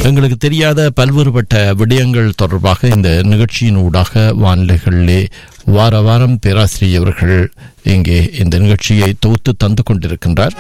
எங்களுக்கு தெரியாத பல்வேறுபட்ட விடயங்கள் தொடர்பாக இந்த நிகழ்ச்சியின் ஊடாக வானிலைகளிலே வார வாரம் பேராசிரியர் அவர்கள் இங்கே இந்த நிகழ்ச்சியை தொகுத்து தந்து கொண்டிருக்கின்றார்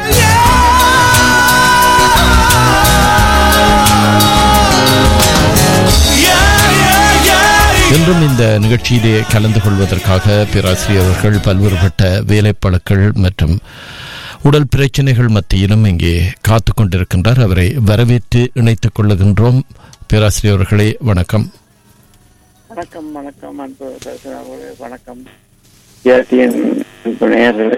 என்றும் இந்த நிகழ்ச்சியிலே கலந்து கொள்வதற்காக பேராசிரியர் அவர்கள் பல்வேறுபட்ட வேலைப்பழுக்கள் மற்றும் உடல் பிரச்சனைகள் மத்தியிலும் இங்கே காத்து கொண்டிருக்கின்றார் அவரை வரவேற்று இணைத்துக் கொள்ளுகின்றோம் பேராசிரியர் அவர்களே வணக்கம் வணக்கம் வணக்கம் அன்பு பேசுகிறவர்களே வணக்கம் ஜாத்தியின் அன்பு நேயர்களே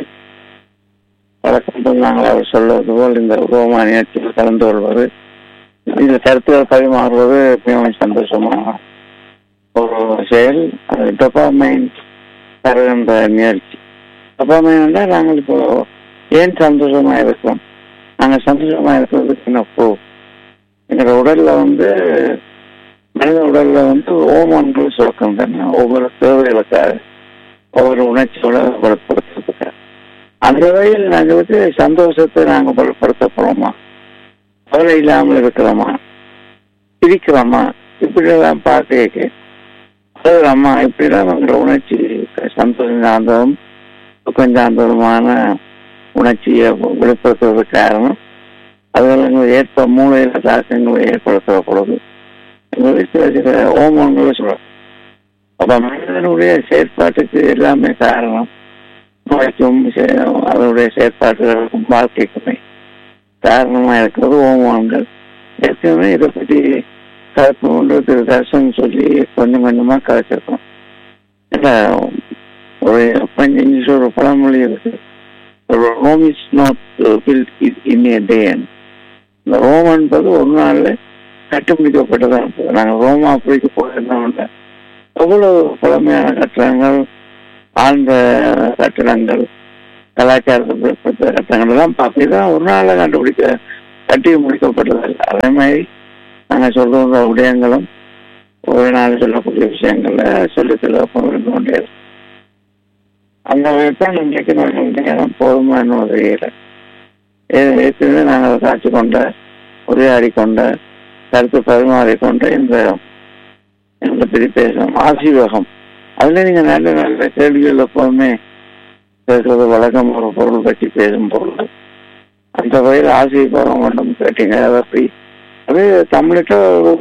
வழக்கம் நாங்கள் அவர் சொல்வது போல் இந்த ரோமா நிகழ்ச்சியில் கலந்து கொள்வது இந்த கருத்துக்கள் பரிமாறுவது மிகவும் சந்தோஷமான ஒரு செயல் அது டொபாமைன் தருகின்ற நிகழ்ச்சி டொபாமைன் என்றால் நாங்கள் இப்போ ஏன் சந்தோஷமா இருக்கோம் நாங்கள் சந்தோஷமா இருக்கிறதுக்கு என்ன போ எங்களோட உடல்ல வந்து மனித உடல்ல வந்து ஓமன்கள் சுரக்கின்றன ஒவ்வொரு தேவைகளுக்காக ஒவ்வொரு உணர்ச்சியோட பலப்படுத்துறதுக்காக அந்த வகையில் நாங்கள் வந்து சந்தோஷத்தை நாங்கள் பலப்படுத்த போறோமா கவலை இல்லாமல் இருக்கிறோமா சிரிக்கிறோமா இப்படிலாம் பார்க்க அம்மா இப்படிலாம் எங்களோட உணர்ச்சி சந்தோஷம் சார்ந்ததும் துக்கம் சார்ந்ததுமான உணர்ச்சியை வெளிப்படுத்துவதற்கு காரணம் அதில் ஏற்ப மூளையில தாக்கங்களை ஏற்படுத்துகிற பொழுது சில சில ஓமங்களை சொல்றோம் அப்ப மனிதனுடைய செயற்பாட்டுக்கு எல்லாமே காரணம் நோய்க்கும் அதனுடைய செயற்பாட்டுகளுக்கும் வாழ்க்கைக்குமே காரணமா இருக்கிறது ஓமங்கள் ஏற்கனவே இதை பற்றி கலப்பு கொண்டு திரு தர்சன் சொல்லி கொஞ்சம் கொஞ்சமா கலைச்சிருக்கோம் இல்ல ஒரு பஞ்சு ஒரு பழமொழி இருக்கு Rome is not built in a day இந்த ரோம் என்பது ஒரு நாள்ல கட்டுப்பிடிக்கப்பட்டதா இருந்தது நாங்கள் ரோமா பிடிக்க போயிருந்தோம்ல எவ்வளவு பழமையான கட்டடங்கள் ஆழ்ந்த கட்டடங்கள் கலாச்சாரத்தை பிற்படுத்த கட்டடங்கள் எல்லாம் பார்த்துதான் ஒரு நாளில் கண்டுபிடிக்க கட்டி முடிக்கப்பட்டதில்லை அதே மாதிரி நாங்கள் சொல்ற விடயங்களும் ஒரு நாள் சொல்லக்கூடிய விஷயங்கள்ல சொல்லி சொல்ல கொண்டே அந்த வகைத்தான் இன்றைக்கு நாங்கள் நேரம் போதுமான வகையில் ஏற்கனவே நாங்கள் காட்சி கொண்ட உரையாடி கொண்ட கருத்து பரிமாறிக்கொண்ட இந்த இந்த பற்றி பேசணும் ஆசீவகம் அதுல நீங்க நல்ல நல்ல கேள்விகள் எப்போதுமே பேசுறது வழக்கம் ஒரு பொருள் பற்றி பேசும் பொருள் அந்த வகையில் ஆசீர்வாதம் கொண்டும் கேட்டீங்க அதை அப்படி அது தமிழ்கிட்ட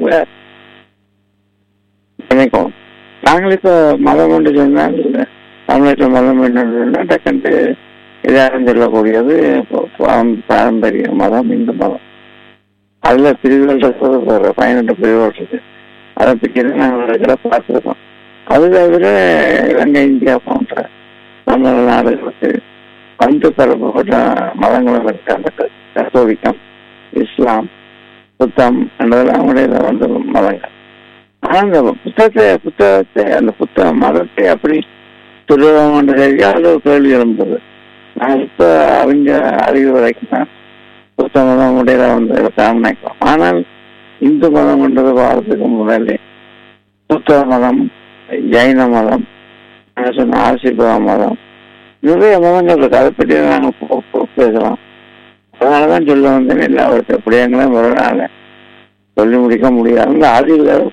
நினைக்கும் நாங்கள் இப்ப மதம் கொண்டு சொன்னால் தமிழ்நாட்டில் மதம் என்னன்னு சொன்னால் டக்குண்டு இதாரம் சொல்லக்கூடியது பாரம்பரிய மதம் இந்து மதம் அதுல பிரிவுகள் இருக்கிறது வேற பதினெட்டு பிரிவுகள் இருக்கு அதை பற்றி நாங்கள் இருக்கிற பார்த்துருக்கோம் அது தவிர இலங்கை இந்தியா போன்ற தமிழ் நாடுகளுக்கு வந்து பரப்பப்பட்ட மதங்களும் இருக்கு அந்த கத்தோலிக்கம் இஸ்லாம் புத்தம் என்றதெல்லாம் அவங்களுடைய வந்து மதங்கள் ஆனா அந்த புத்தகத்தை புத்தகத்தை அந்த புத்தக மதத்தை அப்படி துருவம் தெரியாத கேள்வி எழுந்தது நான் இப்ப அவங்க அறிவு வரைக்கும் தான் புத்த மதம் உடைய வந்து நினைக்கிறோம் ஆனால் இந்து மதம் என்றது வாரத்துக்கு முதல்ல புத்த மதம் ஜைன மதம் சொன்ன ஆசிர்வாத மதம் நிறைய மதங்கள் இருக்கு அதை பற்றி நாங்கள் பேசலாம் அதனாலதான் சொல்ல வந்தேன் எல்லா எப்படியாங்களும் வரனால சொல்லி முடிக்க முடியாது அந்த ஆதிகள்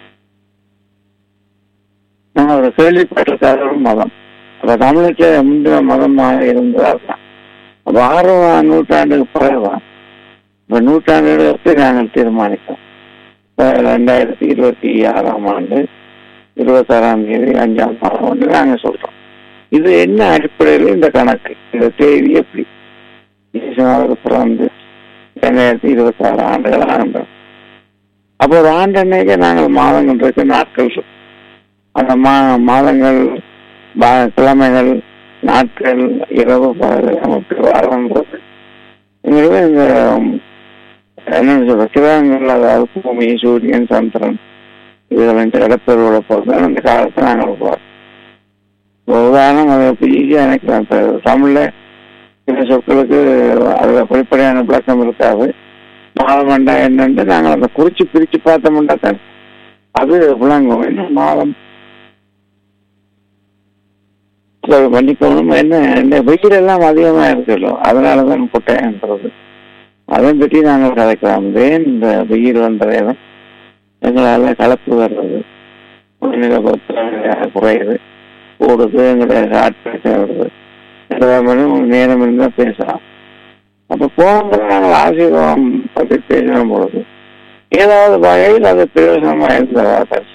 நான் ஒரு கேள்விப்பட்டிருக்காத ஒரு மதம் அப்ப தமிழுக்கு முந்தின மதமாக இருந்ததால் தான் அப்ப ஆறாம் நூற்றாண்டுக்கு பிறகுதான் இப்ப நூற்றாண்டுகளுக்கு நாங்கள் தீர்மானித்தோம் ரெண்டாயிரத்தி இருபத்தி ஆறாம் ஆண்டு இருபத்தாறாம் தேதி அஞ்சாம் மாதம் வந்து நாங்கள் சொல்றோம் இது என்ன அடிப்படையில் இந்த கணக்கு இந்த தேதி எப்படி பிறந்து ரெண்டாயிரத்தி இருபத்தி ஆறு ஆண்டுகள் ஆண்டோம் அப்போ ஒரு ஆண்டு அன்னைக்கு நாங்கள் மாதங்கள் இருக்கு நாட்கள் அந்த மா மாதங்கள் கிழமைகள் நாட்கள் இரவு நமக்கு வரன்றது எங்களுக்கு இந்த என்னன்னு சொல்ற கிரகங்கள் அதாவது பூமி சூரியன் சந்திரன் இதெல்லாம் இடப்பெருவோட போகிறது அந்த காலத்தை நாங்கள் போகிறோம் உதாரணம் அதை ஈஸியாக நினைக்கலாம் தமிழ்ல சில சொற்களுக்கு அதுல வெளிப்படையான விளக்கம் இருக்காது மாதம் என்னன்னு நாங்கள் அதை குறிச்சு பிரிச்சு பார்த்தோம்னா தான் அது விளங்கும் என்ன மாதம் மன்னிக்கணும் என்ன என்ன வெயில் எல்லாம் அதிகமா இருக்குல்ல அதனாலதான் குட்டைன்றது அதை பற்றி நாங்கள் கதைக்கலாம் ஏன் இந்த வெயில் வந்த நேரம் எங்களால் கலப்பு வர்றது உடல்நிலை வெப்பநிலை குறையுது கூடுது எங்களுடைய ஹார்ட் பிரச்சனை வருது எல்லாமே நேரம் இருந்தால் பேசலாம் அப்போ போகும்போது நாங்கள் ஆசீர்வாதம் பற்றி பேசின பொழுது ஏதாவது வகையில் அது பிரயோஜனமாக இருந்ததா தரிசி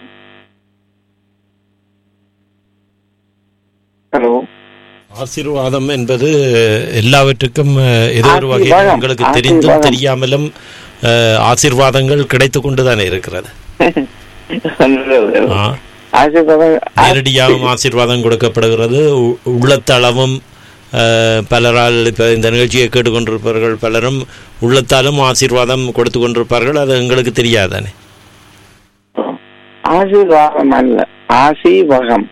ஹலோ ஆசீர்வாதம் என்பது எல்லாவற்றுக்கும் அஹ், ஏதோ ஒரு வகையில் ஆசீர்வாதம். உங்களுக்கு தெரிந்தும் ஆசீர்வாதம். தெரியாமலும் அஹ், ஆசீர்வாதங்கள் கிடைத்து கொண்டுதானே இருக்கிறது ஆ. ஆசீர்வாதம் நேரடியாகவும் ஆசீர்வாதம் கொடுக்கப்படுகிறது உ- உள்ளத்தளவும் அஹ், பலரால் இப்போ இந்த நிகழ்ச்சியை கேட்டுக்கொண்டிருப்பவர்கள் பலரும் உள்ளத்தாலும் ஆசீர்வாதம் கொடுத்து கொண்டிருப்பார்கள் அது எங்களுக்கு தெரியாதானே ஆசீர்வாதம் அல்ல ஆசீவகம்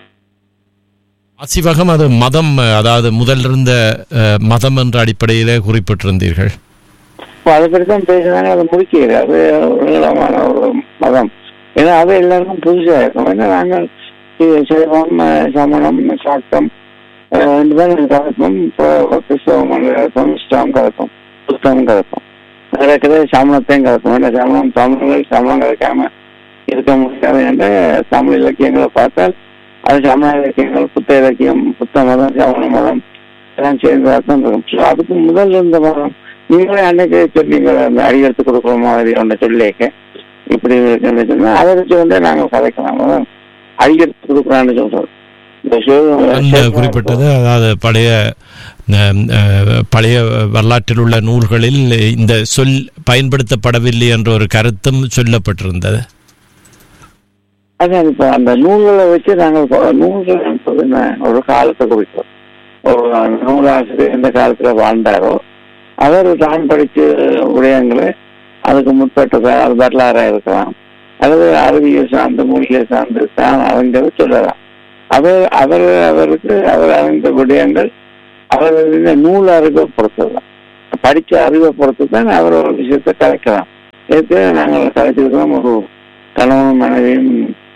ஆசிவகம் அது மதம் அதாவது முதல் இருந்த அஹ், மதம் என்ற அடிப்படையிலே குறிப்பிட்டிருந்தீர்கள் இப்போ அதை பற்றி தான் பேசுனாங்க அதை முடிக்கிறது அது ஒரு நீளமான ஒரு மதம் ஏன்னா அது எல்லாருக்கும் புதுசாக இருக்கும் ஏன்னா நாங்கள் இது சைவம் அஹ், சமணம் சாக்தம் அஹ், ரெண்டு பேரும் கலப்போம் இப்போ கிறிஸ்தவம் கலப்போம் இஸ்லாம் கலப்போம் புத்தகம் கலப்போம் நடக்கிறது சமணத்தையும் கலப்போம் ஏன்னா சமணம் தமிழர்கள் சமணம் கலக்காம இருக்க முடியாது என்ற தமிழ் இலக்கியங்களை பார்த்தால் அது சமண இலக்கியங்கள் புத்த இலக்கியம் புத்த மதம் சமண மதம் எல்லாம் சேர்ந்து தான் இருக்கும் ஸோ அதுக்கு முதல் இருந்த மதம் நீங்களே அன்னைக்கு சொன்னீங்க அந்த அடியெடுத்து கொடுக்குற மாதிரி ஒன்றை சொல்லிக்க இப்படி இருக்குன்னு சொன்னா அதை வச்சு வந்து நாங்கள் கதைக்கலாம் அதான் அடியெடுத்து கொடுக்குறான்னு சொல்றோம் இந்த அந்த சிவ- குறிப்பிட்டது அதாவது பழைய அஹ், அஹ், பழைய வரலாற்றில் உள்ள நூல்களில் இந்த சொல் பயன்படுத்தப்படவில்லை என்ற ஒரு கருத்தும் சொல்லப்பட்டிருந்தது அதான் இப்போ அந்த நூல்களை வச்சு நாங்கள் இப்போ நூல்கள் என்பது என்ன ஒரு காலத்தை குறிக்கும் ஒரு நூலாசிரியர் எந்த காலத்துல வாழ்ந்தாரோ அவர் தான் படிச்ச விடயங்களை அதுக்கு முற்பட்ட அது வரலாறாக இருக்கலாம் அல்லது அறிவியல் சார்ந்த மொழியை சார்ந்து தான் அறிந்தது சொல்லலாம் அவர் அவர் அவருக்கு அவர் அறிந்த விடயங்கள் அவர்களுடைய நூல் அறிவை பொறுத்தது தான் படித்த அறிவை பொறுத்து தான் அவர் ஒரு விஷயத்தை கலைக்கலாம் இதுக்கு நாங்கள் கலைச்சிருக்கிறோம் ஒரு கணவன் மனைவியும்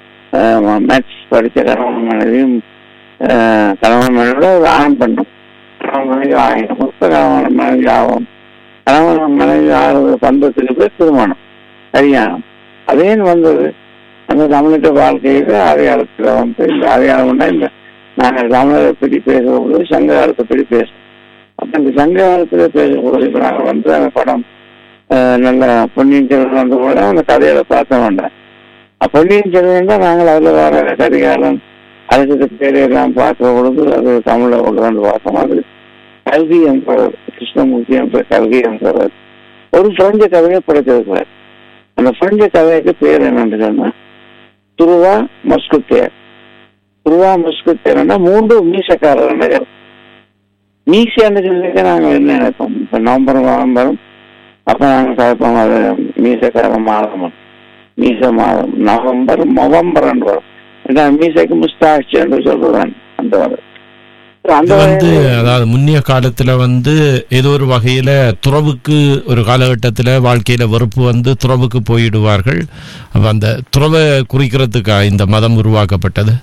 மேத்ஸ் படித்த கணவன் மனைவியும் ஆஹ், கணவன் மனைவியோட ஒரு ஆண் பண்ணும் கணவன் மனைவி ஆயிரம் மொத்த கணவன் மனைவி ஆகும் கணவன் மனைவி ஆகிறது பந்தத்துக்கு பேர் திருமணம் கல்யாணம் அதேன்னு வந்தது அந்த தமிழ்நாட்டு வாழ்க்கையில அடையாளத்தில் வந்து இந்த அடையாளம்னா இந்த நாங்கள் தமிழரை பற்றி பேசும்போது சங்க காலத்தை பற்றி பேசுவோம் அப்போ இந்த சங்க காலத்தில் பேசக்கூடாது இப்போ நாங்கள் வந்து அந்த படம் ஆஹ், நல்ல பொன்னியின் செல்வன் வந்த கூட அந்த கதையில பார்த்த வேண்டாம் அப்ப பொன்னியின் செல்வன் தான் நாங்கள் அதில் வர கரிகாலன் அதுக்கு பேரையெல்லாம் பார்க்கிற பொழுது அது தமிழை கொண்டு வந்து பார்த்தோம் அது கல்வி என்பவர் கிருஷ்ணமூர்த்தி என்ற கல்வி என்பவர் ஒரு பிரெஞ்சு கதையை படைத்திருக்கிறார் அந்த பிரெஞ்சு கதைக்கு பேர் என்னன்னு சொன்னா துருவா மஸ்குத்தேர் துருவா மஸ்குத்தேர்னா மூன்று மீசக்காரர் மீசைன்னு சொல்லிட்டு நாங்கள் என்ன நினைப்போம் இப்போ நவம்பர் நவம்பரும் அப்போ நாங்கள் கதைப்போம் அது மீசக்கார மாதம் மீச மாதம் நவம்பர் நவம்பர் வரும் ஏன்னா மீசைக்கு முஸ்தாட்சி என்று சொல்லுவான் அந்த வரும் அந்த இது வந்து வகையில- அதாவது முன்னிய காலத்துல வந்து ஏதோ ஒரு வகையில துறவுக்கு ஒரு காலகட்டத்துல வாழ்க்கையில வெறுப்பு வந்து துறவுக்கு போயிடுவார்கள் அப்ப அந்த துறவை குறிக்கிறதுக்கா இந்த மதம் உருவாக்கப்பட்டது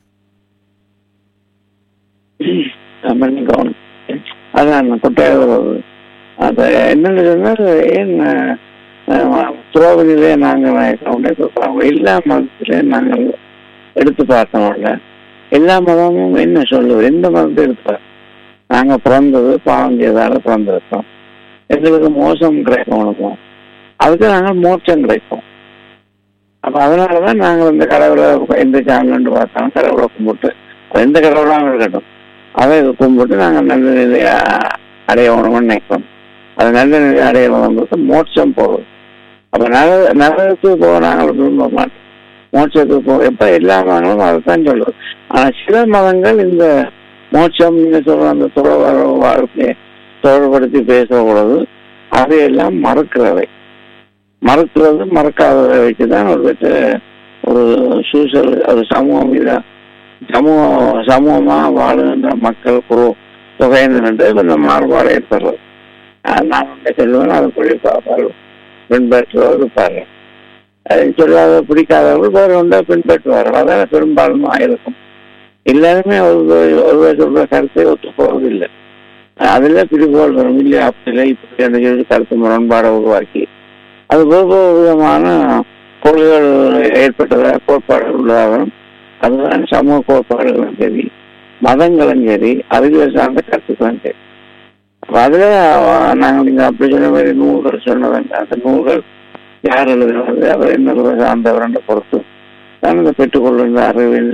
மன்னிக்கணும் அதான் கொட்டாய உறவு அது என்னன்னு சொன்னால் ஏன் துறவிலே நாங்கள் எல்லா மதத்திலே நாங்கள் எடுத்து பார்த்தோம்ல எல்லா மதமும் என்ன சொல்லுவது எந்த மதத்தை எடுத்து நாங்கள் பிறந்தது பாவம் செய்தால பிறந்திருக்கோம் எங்களுக்கு மோசம் கிடைக்கும் உனக்கும் அதுக்கு நாங்கள் மோட்சம் கிடைக்கும் அப்ப அதனாலதான் நாங்கள் இந்த கடவுளை எந்த சாமின்னு பார்த்தாலும் கடவுளை கும்பிட்டு அது எந்த கடவுளாக இருக்கட்டும் அதை கும்பிட்டு நாங்கள் நல்ல நிலையை அடையணும்னு நினைக்கிறோம் அது நல்ல நிலை அடையணும்ன்றது மோட்சம் போகுது அப்ப நர நரகத்துக்கு போக நாங்கள் விரும்ப மாட்டோம் மோட்சத்துக்கு போக எப்ப எல்லா மதங்களும் அதைத்தான் சொல்லுது ஆனா சில மதங்கள் இந்த மோட்சம் நீங்க சொல்ற அந்த துறவர வாழ்க்கையை தொடர்படுத்தி பேசுற பொழுது அதையெல்லாம் மறுக்கிறவை மறுக்கிறது மறக்காததை வச்சுதான் ஒரு பெற்ற ஒரு சூசல் ஒரு சமூகம் இதை சமூக சமூகமா வாழுகின்ற மக்கள் குரு தொகையினு கொஞ்சம் மாறுபாடு ஏற்படுறது அஹ் நான் வந்து சொல்லுவேன் அதை படி பார்ப்பார்கள் பின்பற்றுவோர் இருப்பார்கள் அதை சொல்லாத பிடிக்காதவர்கள் வேறு ஒன்றை பின்பற்றுவார்கள் அதான் பெரும்பான்மை இருக்கும் எல்லாருமே ஒரு ஒருவர் சொல்ற கருத்தை ஒத்து போவதில்லை அதுல பிரிவுகள் வரும் இல்லையா அப்படி இல்லை இப்படி என்று சொல்லி கருத்து முரண்பாடை உருவாக்கி அது ஒவ்வொரு விதமான கொள்கைகள் ஏற்பட்டதாக கோட்பாடுகள் உள்ளதாகவும் அதுதான் சமூக கோட்பாடுகளும் சரி மதங்களும் சரி அறிவியல் சார்ந்த கருத்துக்களும் சரி அப்ப அதுல அஹ், நாங்கள் நீங்க அப்படி சொன்ன மாதிரி நூல்கள் சொன்னவங்க அந்த நூல்கள் யார் எழுதுறது அவர் என்ன சார்ந்தவர் என்ற பொறுத்து தான் இந்த பெற்றுக்கொள்ளுகின்ற அறிவின்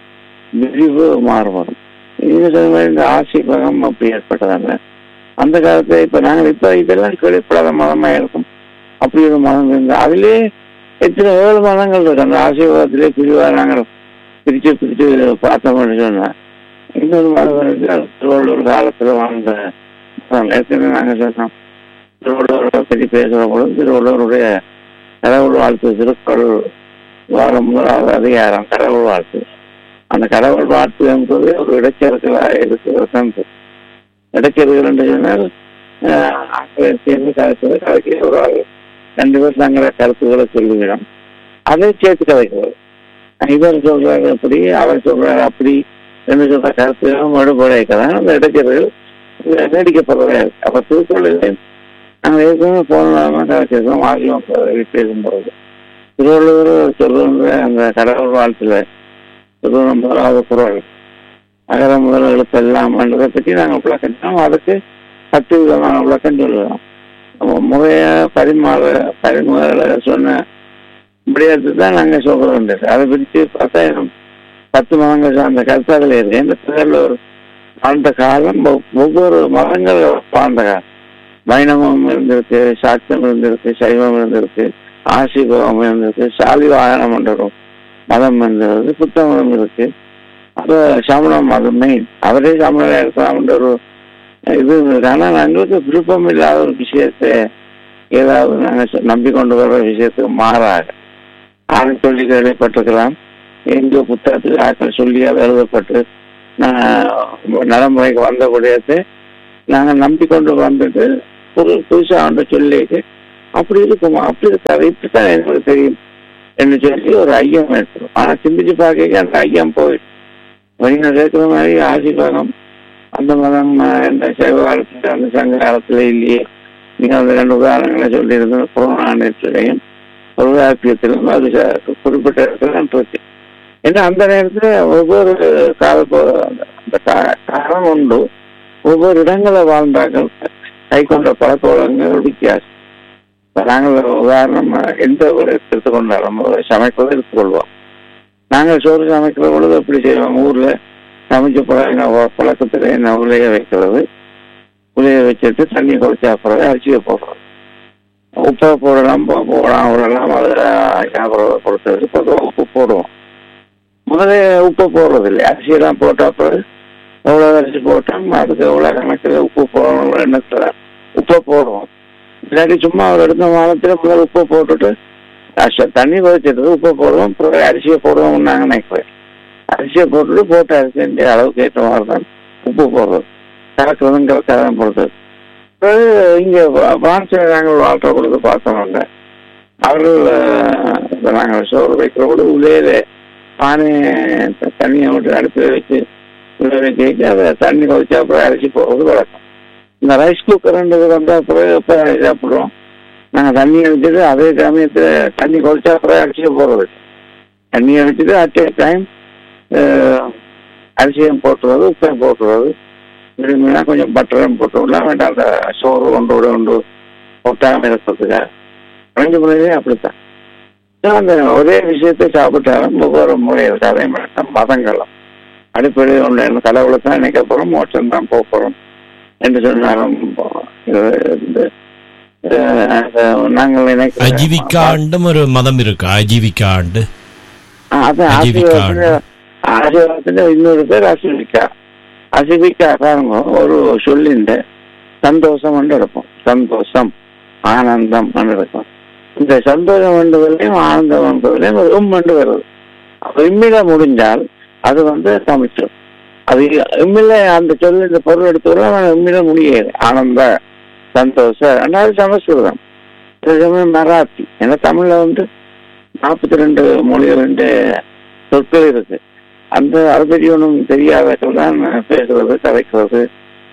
விரிவு மாறுபடும் நீங்க சொன்ன மாதிரி இந்த ஆசிபகம் அப்படி ஏற்பட்டதாங்க அந்த காலத்துல இப்ப நாங்கள் இப்ப இதெல்லாம் கேள்விப்படாத மதமா இருக்கும் அப்படி ஒரு மதம் இருந்து அதிலே எத்தனை ஏழு மதங்கள் இருக்கு அந்த ஆசீர்வாதத்திலே பிரிவா நாங்கள் பிரிச்சு பிரிச்சு பார்த்தோம்னு சொன்னா இன்னொரு மதம் இருக்கு அது திருவள்ளுவர் காலத்துல வாழ்ந்த மதம். ஏற்கனவே நாங்க சொன்னோம் திருவள்ளுவரை பற்றி பேசுற பொழுது திருவள்ளுவருடைய கடவுள் வாழ்த்து திருக்குறள் வார முதலாவது அதிகாரம் கடவுள் வாழ்த்து அந்த கடவுள் வாழ்த்து என்பது ஒரு இடைச்செருக்கலா இருக்கிறது இடைச்செருகள் என்று சொன்னால் ஆஹ், ஆட்களை சேர்ந்து கலைப்பது கலைக்கிற ஒரு ஆள் ரெண்டு பேர் தங்கள கருத்துக்களை சொல்லுகிறோம் அதை சேர்த்து கலைக்கிறது இவர் சொல்றாரு அப்படி அவர் சொல்றாரு அப்படி என்று சொல்ற கருத்துகளும் மறுபடைக்கலாம் அந்த இடைச்செருகள் நீடிக்கப்படுறதா இருக்கு அப்ப திருக்குறளிலே நாங்கள் ஏற்கனவே போனோம் கலைச்சிருக்கோம் ஆகியோம் பேசும்போது திருவள்ளுவர் சொல்லுகின்ற அந்த கடவுள் வாழ்த்துல சொல்லுகிற முதலாவது குரல் அகர முதல் எழுத்தெல்லாம் என்றதை பற்றி நாங்கள் விளக்கம் அதுக்கு பத்து விதமான விளக்கம் சொல்லுவோம் நம்ம முறைய பரிமாற பரிமாற சொன்ன விடயத்தை தான் நாங்கள் சொல்ல வேண்டியது அதை பிரித்து பார்த்தா இன்னும் பத்து மதங்கள் சார்ந்த கருத்து அதில் இருக்கு இந்த திருவள்ளுவர் வாழ்ந்த காலம் ஒவ்- ஒவ்வொரு மதங்கள் வாழ்ந்த காலம் வைணவம் இருந்திருக்கு சாத்தம் இருந்திருக்கு சைவம் இருந்திருக்கு ஆசிபவம் இருந்திருக்கு சாலி வாகனம் என்ற ஒரு மதம் இருந்தது புத்த மதம் இருக்கு அப்ப சமண மதம் மெயின் அவரே சமணம் இருக்கலாம்ன்ற ஒரு இது இருந்தது ஆனா எங்களுக்கு விருப்பம் இல்லாத ஒரு விஷயத்தை ஏதாவது நாங்கள் சொ- நம்பிக்கொண்டு வர்ற விஷயத்துக்கு மாறாக ஆணை சொல்லி கேள்விப்பட்டிருக்கலாம் எங்க புத்தகத்துக்கு ஆட்கள் சொல்லி அது எழுதப்பட்டு நான் நடைமுறைக்கு வந்த விடயத்தை நாங்கள் நம்பிக்கொண்டு வந்துட்டு ஒரு புதுசா ஒன்று சொல்லிட்டு அப்படி இருக்குமா அப்படி இருக்காது இப்படித்தான் எனக்கு தெரியும் என்று சொல்லி ஒரு ஐயம் ஏற்படும் ஆனா சிந்திச்சு பார்க்க அந்த ஐயம் போயிடும் நீங்க கேட்கிற மாதிரி ஆசீர்வாதம் அந்த மதம் அஹ், இந்த சைவ காலத்துல அந்த சங்க காலத்துல இல்லையே நீங்க அந்த ரெண்டு உதாரணங்களை சொல்லியிருந்த கொரோனா நேரத்திலையும் தொல்காப்பியத்திலும் அது ச- குறிப்பிட்ட இடத்துல இருக்கு ஏன்னா அந்த நேரத்துல ஒவ்வொரு கால அந்த கா- காலம் உண்டு ஒவ்வொரு இடங்களை வாழ்ந்தார்கள் கை கொண்ட பழக்க வழக்கங்கள் வித்தியாசம் இப்ப நாங்கள் உதாரணம் எந்த ஒரு எடுத்துக்கொண்டாலும் ஒரு சமைப்பதை எடுத்துக்கொள்வோம் நாங்கள் சோறு சமைக்கிற பொழுது எப்படி செய்வோம் ஊர்ல சமைச்ச பழகின பழக்கத்துல என்ன உலைய வைக்கிறது உலைய வச்சுட்டு தண்ணி குறைச்சி அப்புறம் அரிசியை போடுறோம் உப்பை போடலாம் போ- போடலாம் விடலாம் அது ஞாபகம் பொறுத்தவரை பொதுவாக உப்பு போடுவோம் முதல்ல உப்பு போடுறது இல்லை அரிசியெல்லாம் போட்ட அப்புறம் எவ்வளோ அரிசி போட்டோம் அதுக்கு எவ்வளோ கணக்கில் உப்பு போடணும் எண்ணத்தில் உப்பை போடுவோம் இல்லாட்டி சும்மா ஒரு எடுத்த மாதத்தில் முதல்ல உப்பை போட்டுட்டு அரிசி தண்ணி கொதிச்சிட்டு உப்பை போடுவோம் அப்புறம் அரிசியை போடுவோம்னு நாங்கள் நினைக்கிறேன் அரிசியை போட்டுட்டு போட்ட அரிசி அளவுக்கு ஏற்ற மாதிரி தான் உப்பு போடுறது கலக்கிறதும் கலக்காதான் போடுறது பிறகு இங்கே பிரான்சில் நாங்கள் வாழ்ற பொழுது பார்த்தோம்னா அவர்கள் அஹ், இப்ப நாங்கள் சோறு வைக்கிற பொழுது உலையில பானை தண்ணியை விட்டு அடுப்பில் வச்சு உள்ள வச்சு வச்சு அதை தண்ணி கொதிச்சு அப்புறம் அரிசி போடுறது வழக்கம் இந்த ரைஸ் குக்கர்ன்றது வந்த பிறகு இப்போ சாப்பிடுறோம் நாங்கள் தண்ணியை வச்சுட்டு அதே சமயத்தில் தண்ணி கொதிச்சா அப்புறம் அரிசியை போடுறது தண்ணியை வச்சுட்டு அட் ஏ டைம் அரிசியும் போட்டுறது உப்பையும் போட்டுறது விரும்பினா கொஞ்சம் பட்டரும் போட்டு விடலாம் வேண்டாம் அந்த சோறு ஒன்று விட ஒன்று ஒட்டாமல் இருக்கிறதுக்காக ரெண்டு முறையிலே அப்படித்தான் ஆனா, அந்த ஒரே விஷயத்தை சாப்பிட்டாலும் ஒவ்வொரு முறை இருக்கு அதே மாதிரி தான் மதங்களும் அடிப்படையில் ஒன்று கடவுளை தான் நினைக்க போகிறோம் மோட்சம் தான் போக போகிறோம் என்று சொன்னாலும் இது இந்த, அஹ், அந்த நாங்கள் நினைக்கிற அஜீவிகாண்டும் ஒரு மதம் இருக்கு அஜீவிகாண்டு ஆ, அது அஜீவிகா. ஆசீர்வாதத்துல ஆசீர்வாதத்துல இன்னொரு பேர் அசிவிக்கா அசிவிக்கா பாருங்க ஒரு சொல்லிண்டு சந்தோஷம் என்று இருக்கும் சந்தோஷம் ஆனந்தம் என்று இருக்கும் இந்த சந்தோஷம் என்பதிலையும் ஆனந்தம் என்பதிலையும் ஒரு உம் என்று வருது அப்ப இம்மில முடிஞ்சால் அது வந்து தமிழ் அது இம்மில அந்த சொல்லி இந்த பொருள் எடுத்துக்கலாம் இம்மில முடியாது ஆனந்த சந்தோஷ ரெண்டாவது சமஸ்கிருதம் சில சமயம் மராத்தி ஏன்னா தமிழ்ல வந்து நாற்பத்தி ரெண்டு மொழிகள் ரெண்டு சொற்கள் இருக்கு அந்த அதை பற்றி ஒன்றும் தெரியாதவர்கள் தான் பேசுறது கதைக்கிறது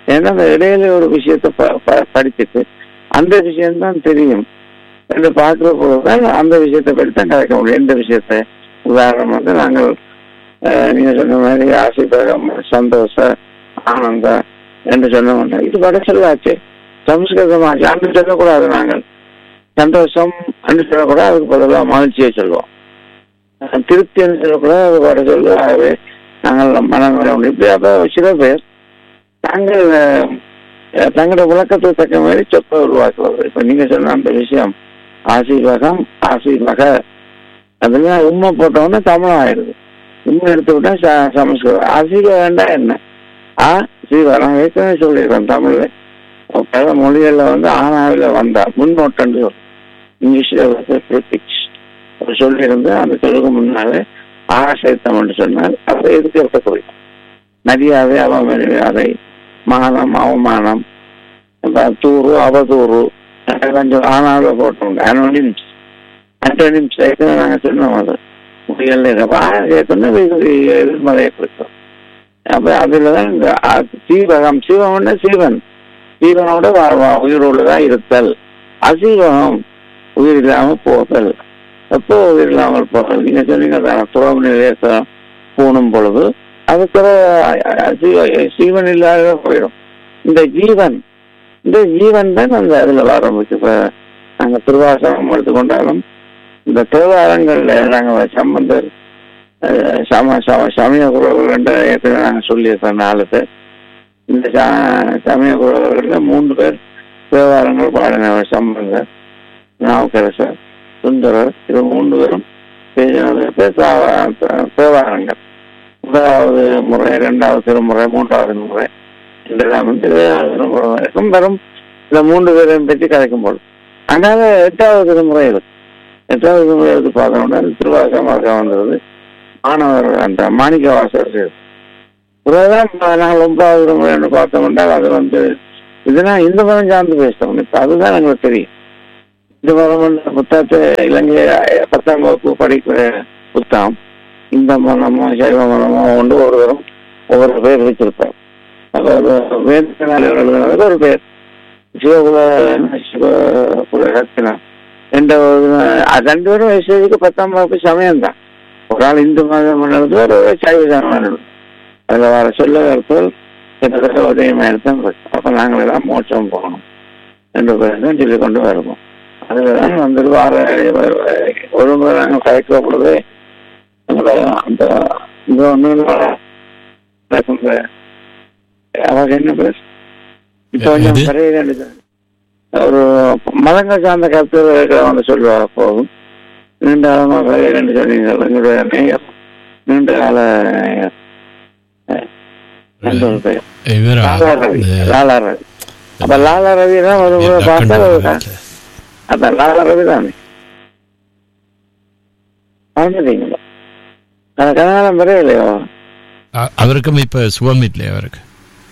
ஏன்னா அந்த இடையில ஒரு விஷயத்தை ப- ப- படிச்சுட்டு அந்த விஷயம்தான் தெரியும் என்று பார்க்கிற போதுதான் அந்த விஷயத்தை பற்றி தான் கதைக்க முடியும் எந்த விஷயத்தை உதாரணம் வந்து நாங்கள் அஹ், நீங்க சொன்ன மாதிரி ஆசிர்வாதம் சந்தோஷ ஆனந்த என்று சொன்னோம்னா இது வட சொல்லாச்சு சம்ஸ்கிருதமாச்சு அன்று சொல்லக்கூடாது நாங்கள் சந்தோஷம் அன்று சொல்லக்கூடாது அதுக்கு பதிலாக மகிழ்ச்சியை சொல்லுவோம் அஹ், திருப்தி என்று சொல்லக்கூடாது அது வட சொல்லு ஆகவே நாங்கள் மனநலம் இப்படி அப்போ சில பேர் தாங்கள் அஹ், அஹ், தங்களோட விளக்கத்தை தக்க மாதிரி சொப்பை உருவாக்குவது இப்ப நீங்க சொன்ன அந்த விஷயம் ஆசீர்வாகம் ஆசீர்வக அதெல்லாம் உண்மை போட்டோன்னா தமிழ் ஆயிடுது உண்மை எடுத்து விட்டா ச- சமஸ்கிருதம் ஆசீர்வாகம்டா என்ன ஆ சீவரம் ஏற்கனவே சொல்லியிருக்கேன் தமிழ்ல பல மொழிகள்ல வந்து ஆனாவில வந்தா முன்னோட்டன்னு சொல்லும் இங்கிலீஷ்ல வந்து ப்ரிபிக்ஸ் சொல்லியிருந்து அந்த சொல்லுக்கு முன்னாலே ஆசைத்தம் என்று சொன்னால் அதை எதுக்கு இருக்கக்கூடிய மரியாதை அவமரியாதை மானம் அவமானம் அப்புறம் தூறு அவதூறு அதெல்லாம் கொஞ்சம் ஆனாவில் போட்டோம் அனோனிம்ஸ் அண்டோனிம்ஸ் ஏற்கனவே நாங்கள் சொன்னோம் அது முடியல கேட்கணும் எதிர்மறையை கொடுத்தோம் அப்ப அதுல தான் இந்த ஆ- சீவகம் சீவகம்னா சீவன் சீவனோட வா- வா- உயிரோடு தான் இருத்தல் அசீவகம் உயிர் இல்லாம போதல் எப்போ உயிர் இல்லாமல் போதல் நீங்க சொன்னீங்க தானே துறவு நிலையத்தை பூணும் பொழுது அது துற சீவ- சீவன் இல்லாத போயிடும் இந்த ஜீவன் இந்த ஜீவன் தான் அந்த அதுல ஆரம்பிச்சு இப்ப நாங்க திருவாசகம் எடுத்துக்கொண்டாலும் இந்த தேவாரங்கள்ல நாங்க சம்பந்தர் அஹ், சம சம சமய குரல்கள் என்ற ஏற்கனவே நாங்கள் சொல்லியிருக்கோம் நாலு பேர் இந்த ச- சமய குரல்களில் மூன்று பேர் தேவாரங்கள் பாடினவர் சம்பந்தர் நாவுக்கரசர் சுந்தரர் இது மூன்று பேரும் பேசினது பேர் தா- தா- தேவாரங்கள் முதலாவது முறை இரண்டாவது திருமுறை மூன்றாவது முறை இதெல்லாம் வந்து ஏழாவது திருமுறை வரைக்கும் வரும் இந்த மூன்று பேரையும் பற்றி கதைக்கும் போது அதனால எட்டாவது திருமுறை இருக்கு எட்டாவது திருமுறை எடுத்து பார்த்தோம்னா திருவாசகமாக வந்தது மாணவர் அந்த மாணிக்க வாசகர் செய்தது. பிறகுதான் ப- நாங்கள் ஒன்பதாவது திருமுறை என்று பார்த்தோம்னா அது வந்து இதெல்லாம் இந்த மதம் சார்ந்து பேசுறோம் இப்ப அதுதான் எங்களுக்கு தெரியும் இந்த மதம் வந்து புத்தகத்தை இலங்கை பத்தாம் வகுப்பு படிக்கிற புத்தகம் இந்த மதமோ சைவ மதமோ ஒன்று ஒருவரும் ஒவ்வொரு பேர் வச்சிருப்பார் அப்ப அது வேதனால் எழுதுனது ஒரு பேர் சிவகுல சிவகுல ரத்தினம் என்ற ஒரு அது ரெண்டு பேரும் வயசுக்கு பத்தாம் வகுப்பு சமயம் தான் ஒரு ஆள் இந்து மதம் எழுது ஒரு சைவ சமயம் எழுது அதில் வர சொல்ல கருத்துகள் கிட்டத்தட்ட ஒரே மாதிரி தான் இருக்கு அப்போ நாங்கள் எல்லாம் மோட்சம் போகணும் என்று பேர் தான் சொல்லி கொண்டு வருவோம் அதில் தான் வந்து வார ஒரு முறை நாங்கள் கலைக்கிற பொழுது எங்களை அந்த இந்த ஒன்று அவங்க என்ன பேர் இப்போ கொஞ்சம் எது? பரைய ஒரு மதங்கள் சார்ந்த கருத்துக்கள் வந்து சொல்லுவாங்க போதும் நீண்ட காலமாக பரைய ரெண்டு சொன்னீங்க எங்களுடைய நேயர் நீண்ட கால நேயர். அந்த ஒரு பெயர் இவர் லாலா ரவி லாலா ரவி அப்ப லாலா ரவி தான் ஒரு முறை பார்த்தா ஒரு- அதான் லாலா ரவி தானே மறந்துட்டீங்களா அந்த கனகாலம் வரையிலையோ அவருக்கும் இப்ப சுகம் இல்லை அவருக்கு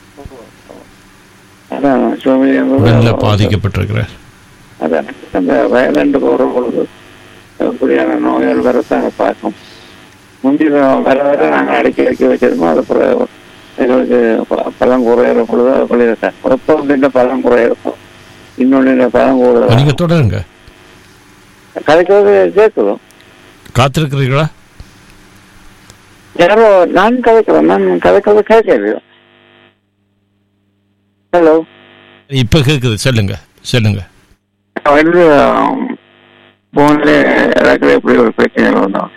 அதான் சுவாமி உடல்ல பாதிக்கப்பட்டிருக்கிறார் அதான் அந்த வயலண்டு போகிற பொழுது இப்படியான நோய்கள் வரத்தாங்க பார்க்கும் முந்தின வர வர நாங்கள் அடக்கி அடக்கி வச்சிருக்கோம் அது பிறகு எங்களுக்கு ப- பழம் குறையிற பொழுது அது சொல்லியிருக்கேன் எப்போ வந்து பழம் குறையிருக்கும் இன்னொன்று பழம் கூட நீங்க தொடருங்க கதைக்கிறது கேட்குதோ காத்திருக்கிறீர்களா யாரோ நான் கதைக்கிறேன் நான் கதைக்கிறது கேட்கலையோ ஹலோ இப்ப கேக்குது சொல்லுங்க சொல்லுங்க வந்து போன்ல எனக்கு எப்படி ஒரு பிரச்சனை வந்தோம்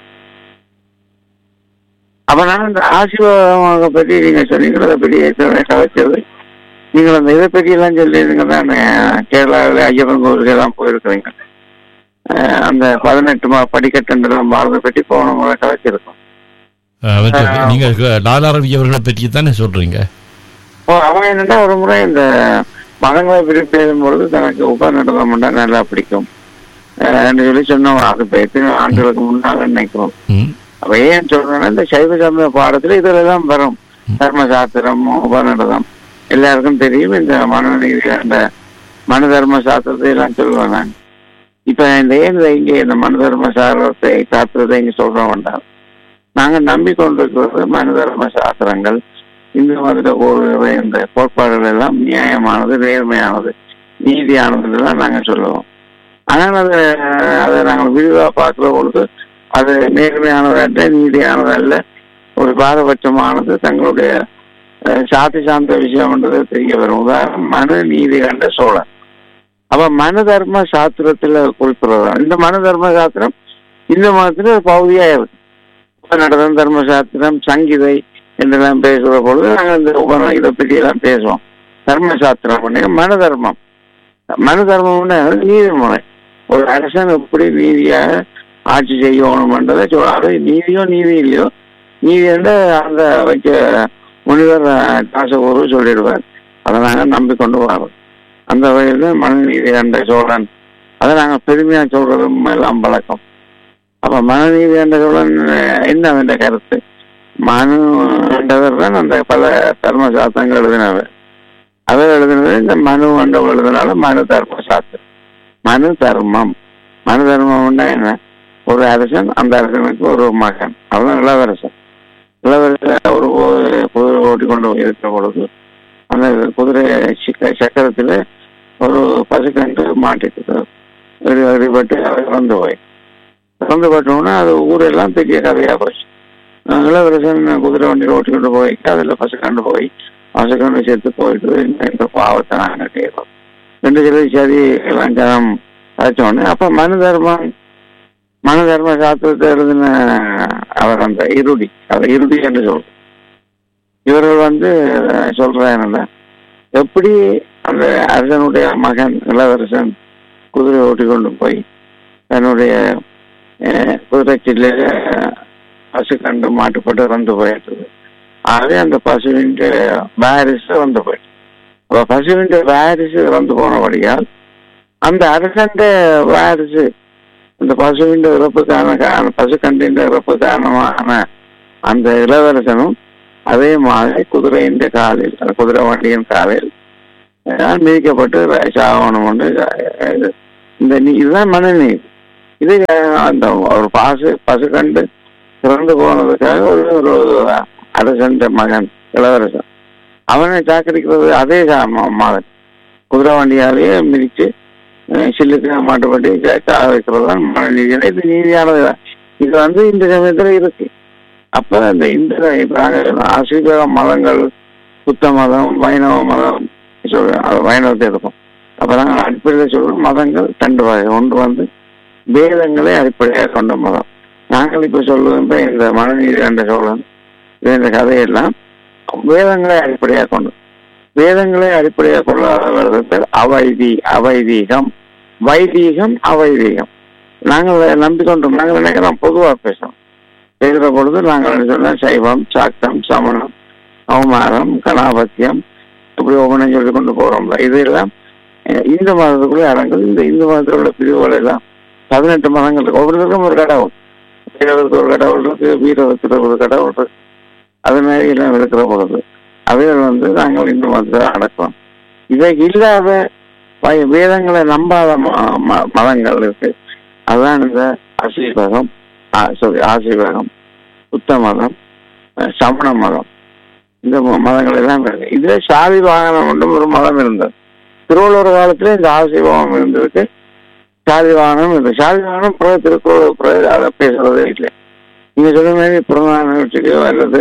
அப்ப நான் இந்த ஆசீர்வாதமாக பற்றி நீங்க சொன்னீங்க அதை பற்றி ஏற்கனவே கதைச்சது நீங்கள் அந்த இதை பற்றி எல்லாம் சொல்லியிருந்தீங்க தானே கேரளாவில் ஐயப்பன் கோவிலுக்கு எல்லாம் போயிருக்கிறீங்க அஹ் அந்த பதினெட்டு மா படிக்கட்டுலாம் பாரத பற்றி போன முறை கதைச்சிருக்கோம் அவருக்கு நீங்க லாலா ரவி அவர்களை பற்றி தானே சொல்றீங்க ஓ அவன் என்னன்னா ஒரு முறை இந்த மதங்களை பற்றி பேசும்பொழுது தனக்கு உபநடனம் பண்ணா நல்லா பிடிக்கும் அஹ் என்று சொல்லி சொன்னவன் அது இப்ப எத்தனை ஆண்டுகளுக்கு முன்னால நினைக்கிறோம் ம். அப்ப ஏன் சொல்றேன்னா இந்த சைவ சமய பாடத்துல இதுல எல்லாம் வரும் தர்ம சாஸ்திரம் உபநடனம் எல்லாருக்கும் தெரியும் இந்த மனநீதி அந்த மனு தர்ம சாஸ்திரத்தை எல்லாம் சொல்லுவேன் நான் இப்ப இந்த ஏன் இதை இங்கே இந்த மனு தர்ம சாஸ்திரத்தை சாஸ்திரத்தை இங்க சொல்ற வேண்டாம் நாங்க நம்பிக்கொண்டிருக்கிறது மனு தர்ம சாஸ்திரங்கள் இந்து மதத்தில் கூறுகிற இந்த கோட்பாடுகள் எல்லாம் நியாயமானது நேர்மையானது நீதியானதுன்னு நாங்கள் சொல்லுவோம் ஆனால் அதை அதை நாங்கள் விரிவாக பார்க்குற பொழுது அது நேர்மையானதல்ல நீதியானதல்ல ஒரு பாரபட்சமானது தங்களுடைய அஹ், சாதி சார்ந்த விஷயம்ன்றது தெரிய வரும் உதாரணம் மனு நீதி கண்ட சோழன் அப்ப மனு தர்ம சாஸ்திரத்துல குறிப்பிடுறதா இந்த மனு தர்ம சாஸ்திரம் இந்த மதத்துல ஒரு பகுதியா இருக்கு உபநடனம் தர்ம சாஸ்திரம் சங்கீதை என்றெல்லாம் பேசுகிற பொழுது நாங்கள் இந்த உபன இதை பற்றி எல்லாம் பேசுவோம் தர்ம சாஸ்திரம் பண்ணி மனு தர்மம் மனு தர்மம்னா நீதிமுறை ஒரு அரசன் எப்படி நீதியாக ஆட்சி செய்யணும்ன்றதை சொல் அது நீதியோ நீதி இல்லையோ நீதி என்று அந்த வைக்க முனிவர் காசகூரு சொல்லிடுவார் அதை நாங்கள் நம்பிக்கொண்டு வரோம் அந்த வகையில் மனுநீதி என்ற சோழன் அதை நாங்கள் பெருமையாக சொல்றதும் எல்லாம் பழக்கம் அப்ப மனுநீதி என்ற சோழன் என்ன என்ற கருத்து மனு என்றவர் தான் அந்த பல தர்ம சாஸ்திரங்கள் எழுதினவர் அவர் எழுதினது இந்த மனு என்ற எழுதினால மனு தர்ம சாஸ்திரம் மனு தர்மம் மனு தர்மம்னா என்ன ஒரு அரசன் அந்த அரசனுக்கு ஒரு மகன் அவன் இளவரசன் இளவரசன் ஒரு கு- குதிரை ஓட்டி கொண்டு இருக்கிற பொழுது அந்த குதிரை சிக்க- சக்கரத்துல ஒரு பசுக்கன்று மாட்டிட்டு வெடி வெடிபட்டு அவர் இறந்து போய் இறந்து போட்டோம்னா அது ஊரெல்லாம் பெரிய கதையா போச்சு அஹ் இளவரசன் குதிரை வண்டியில் ஓட்டிக்கொண்டு போய் அதில் பசுக்கண்டு போய் பசுக்கண்டு செத்து போயிட்டு இந்த- இந்த பாவத்தை நாங்கள் கேட்போம் ரெண்டு சொல்லி சரி எல்லாம் ஜனம் அழைச்சோடனே அப்ப மனு தர்மம் மனு தர்ம சாஸ்திரத்தை எழுதின அவர் அந்த இருடி அவர் இருடி என்று சொல்றோம் இவர்கள் வந்து அஹ், சொல்ற என்னன்னா எப்படி அந்த அரசனுடைய மகன் இளவரசன் குதிரை ஓட்டி கொண்டு போய் தன்னுடைய அஹ், குதிரை சில்லையில பசு கண்டு மாட்டுப்பட்டு இறந்து போயிட்டது ஆகவே அந்த பசுவின் வாரிசு இறந்து போயிட்டு அப்ப பசுவின் வாரிசு இறந்து போனபடியால் அந்த அரசன் வாரிசு அந்த பசுவின் இறப்புக்கான காரண பசு கண்டின் இறப்பு காரணமான அந்த இளவரசனும் அதே மாதிரி குதிரையின் காலில் அந்த குதிரை வண்டியின் காலில் அஹ், மிதிக்கப்பட்டு சாகணும் என்று இது இந்த நீ இதுதான் மனநீதி இது அஹ், அந்த ஒரு பாசு பசு கண்டு பிறந்து போனதுக்காக ஒரு ஒரு அரசன் மகன் இளவரசன் அவனை சாக்கடிக்கிறது அதே சா- ம- மகன் குதிரை வண்டியாலேயே மிதிச்சு அஹ், சில்லுக்கு மாட்டுப்பட்டு சாக வைக்கிறது தான் மனநீதி இது நீதியானது தான். இது வந்து இந்த சமயத்துல இருக்கு அப்ப இந்த இந்த இப்ப நாங்க ஆசிரியர் மதங்கள் புத்த மதம் வைணவ மதம் சொல்றோம் அது வைணவத்தை இருக்கும் அப்ப நாங்கள் அடிப்படையில் சொல்றோம் மதங்கள் ரெண்டு வகை ஒன்று வந்து வேதங்களை அடிப்படையாக கொண்ட மதம் நாங்கள் இப்ப சொல்லுவது இந்த மனநீதி என்ற சோழன் இது இந்த கதையெல்லாம் வேதங்களை அடிப்படையாக கொண்டு வேதங்களை அடிப்படையாக கொள்ளாத வருடத்தில் அவைதி அவைதீகம் வைதீகம் அவைதீகம் நாங்கள் நம்பிக்கொண்டோம் நாங்கள் நினைக்கிறோம் பொதுவாக பேசுறோம் பேசுகிற பொழுது நாங்கள் சொன்ன சைவம் சாக்தம் சமணம் அவமானம் கணாபத்தியம் இப்படி ஒவ்வொன்றும் சொல்லி கொண்டு போறோம்ல இதெல்லாம் அஹ், இந்து மதத்துக்குள்ளே அடங்குது இந்த இந்து மதத்தில் உள்ள பிரிவுகள் எல்லாம் பதினெட்டு மதங்கள் இருக்கு ஒவ்வொருத்தருக்கும் ஒரு கடவுள் வீரருக்கு ஒரு கடவுள் இருக்கு வீரருக்கு ஒரு கடவுள் இருக்கு அது மாதிரி எல்லாம் இருக்கிற பொழுது அவைகள் வந்து நாங்கள் இந்து மதத்தை அடக்குவோம் இவை இல்லாத வை- வேதங்களை நம்பாத ம- ம- மதங்கள் இருக்கு அதுதான் இந்த அசீபகம் சாரி ஆசீபகம் புத்த மதம் அஹ், சமண மதம் இந்த ம- மதங்கள் எல்லாம் இருக்கு இதுல சாதி வாகனம் ஒன்றும் ஒரு மதம் இருந்தது திருவள்ளுவர் காலத்துல இந்த ஆசீபகம் இருந்திருக்கு சாதி வாகனம் இந்த சாதி வாகனம் பிற திருக்குறள் பிற அதை பேசுறதே இல்லை நீங்க சொன்ன மாதிரி புறநான நிகழ்ச்சிக்கு வர்றது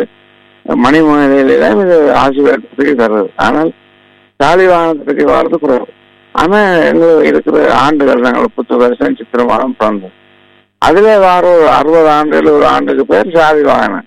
மணிமலையிலாம் இது ஆசீர்வாதத்துக்கு தர்றது ஆனால் சாதி வாகனத்துக்கு வர்றது குறைவு ஆனா எங்களுக்கு இருக்கிற ஆண்டுகள் நாங்கள் புத்து வருஷம் சித்திர மாதம் பிறந்தோம் அதுல வார ஒரு அறுபது ஆண்டு எழுபது ஆண்டுக்கு பேர் சாதி வாகனம்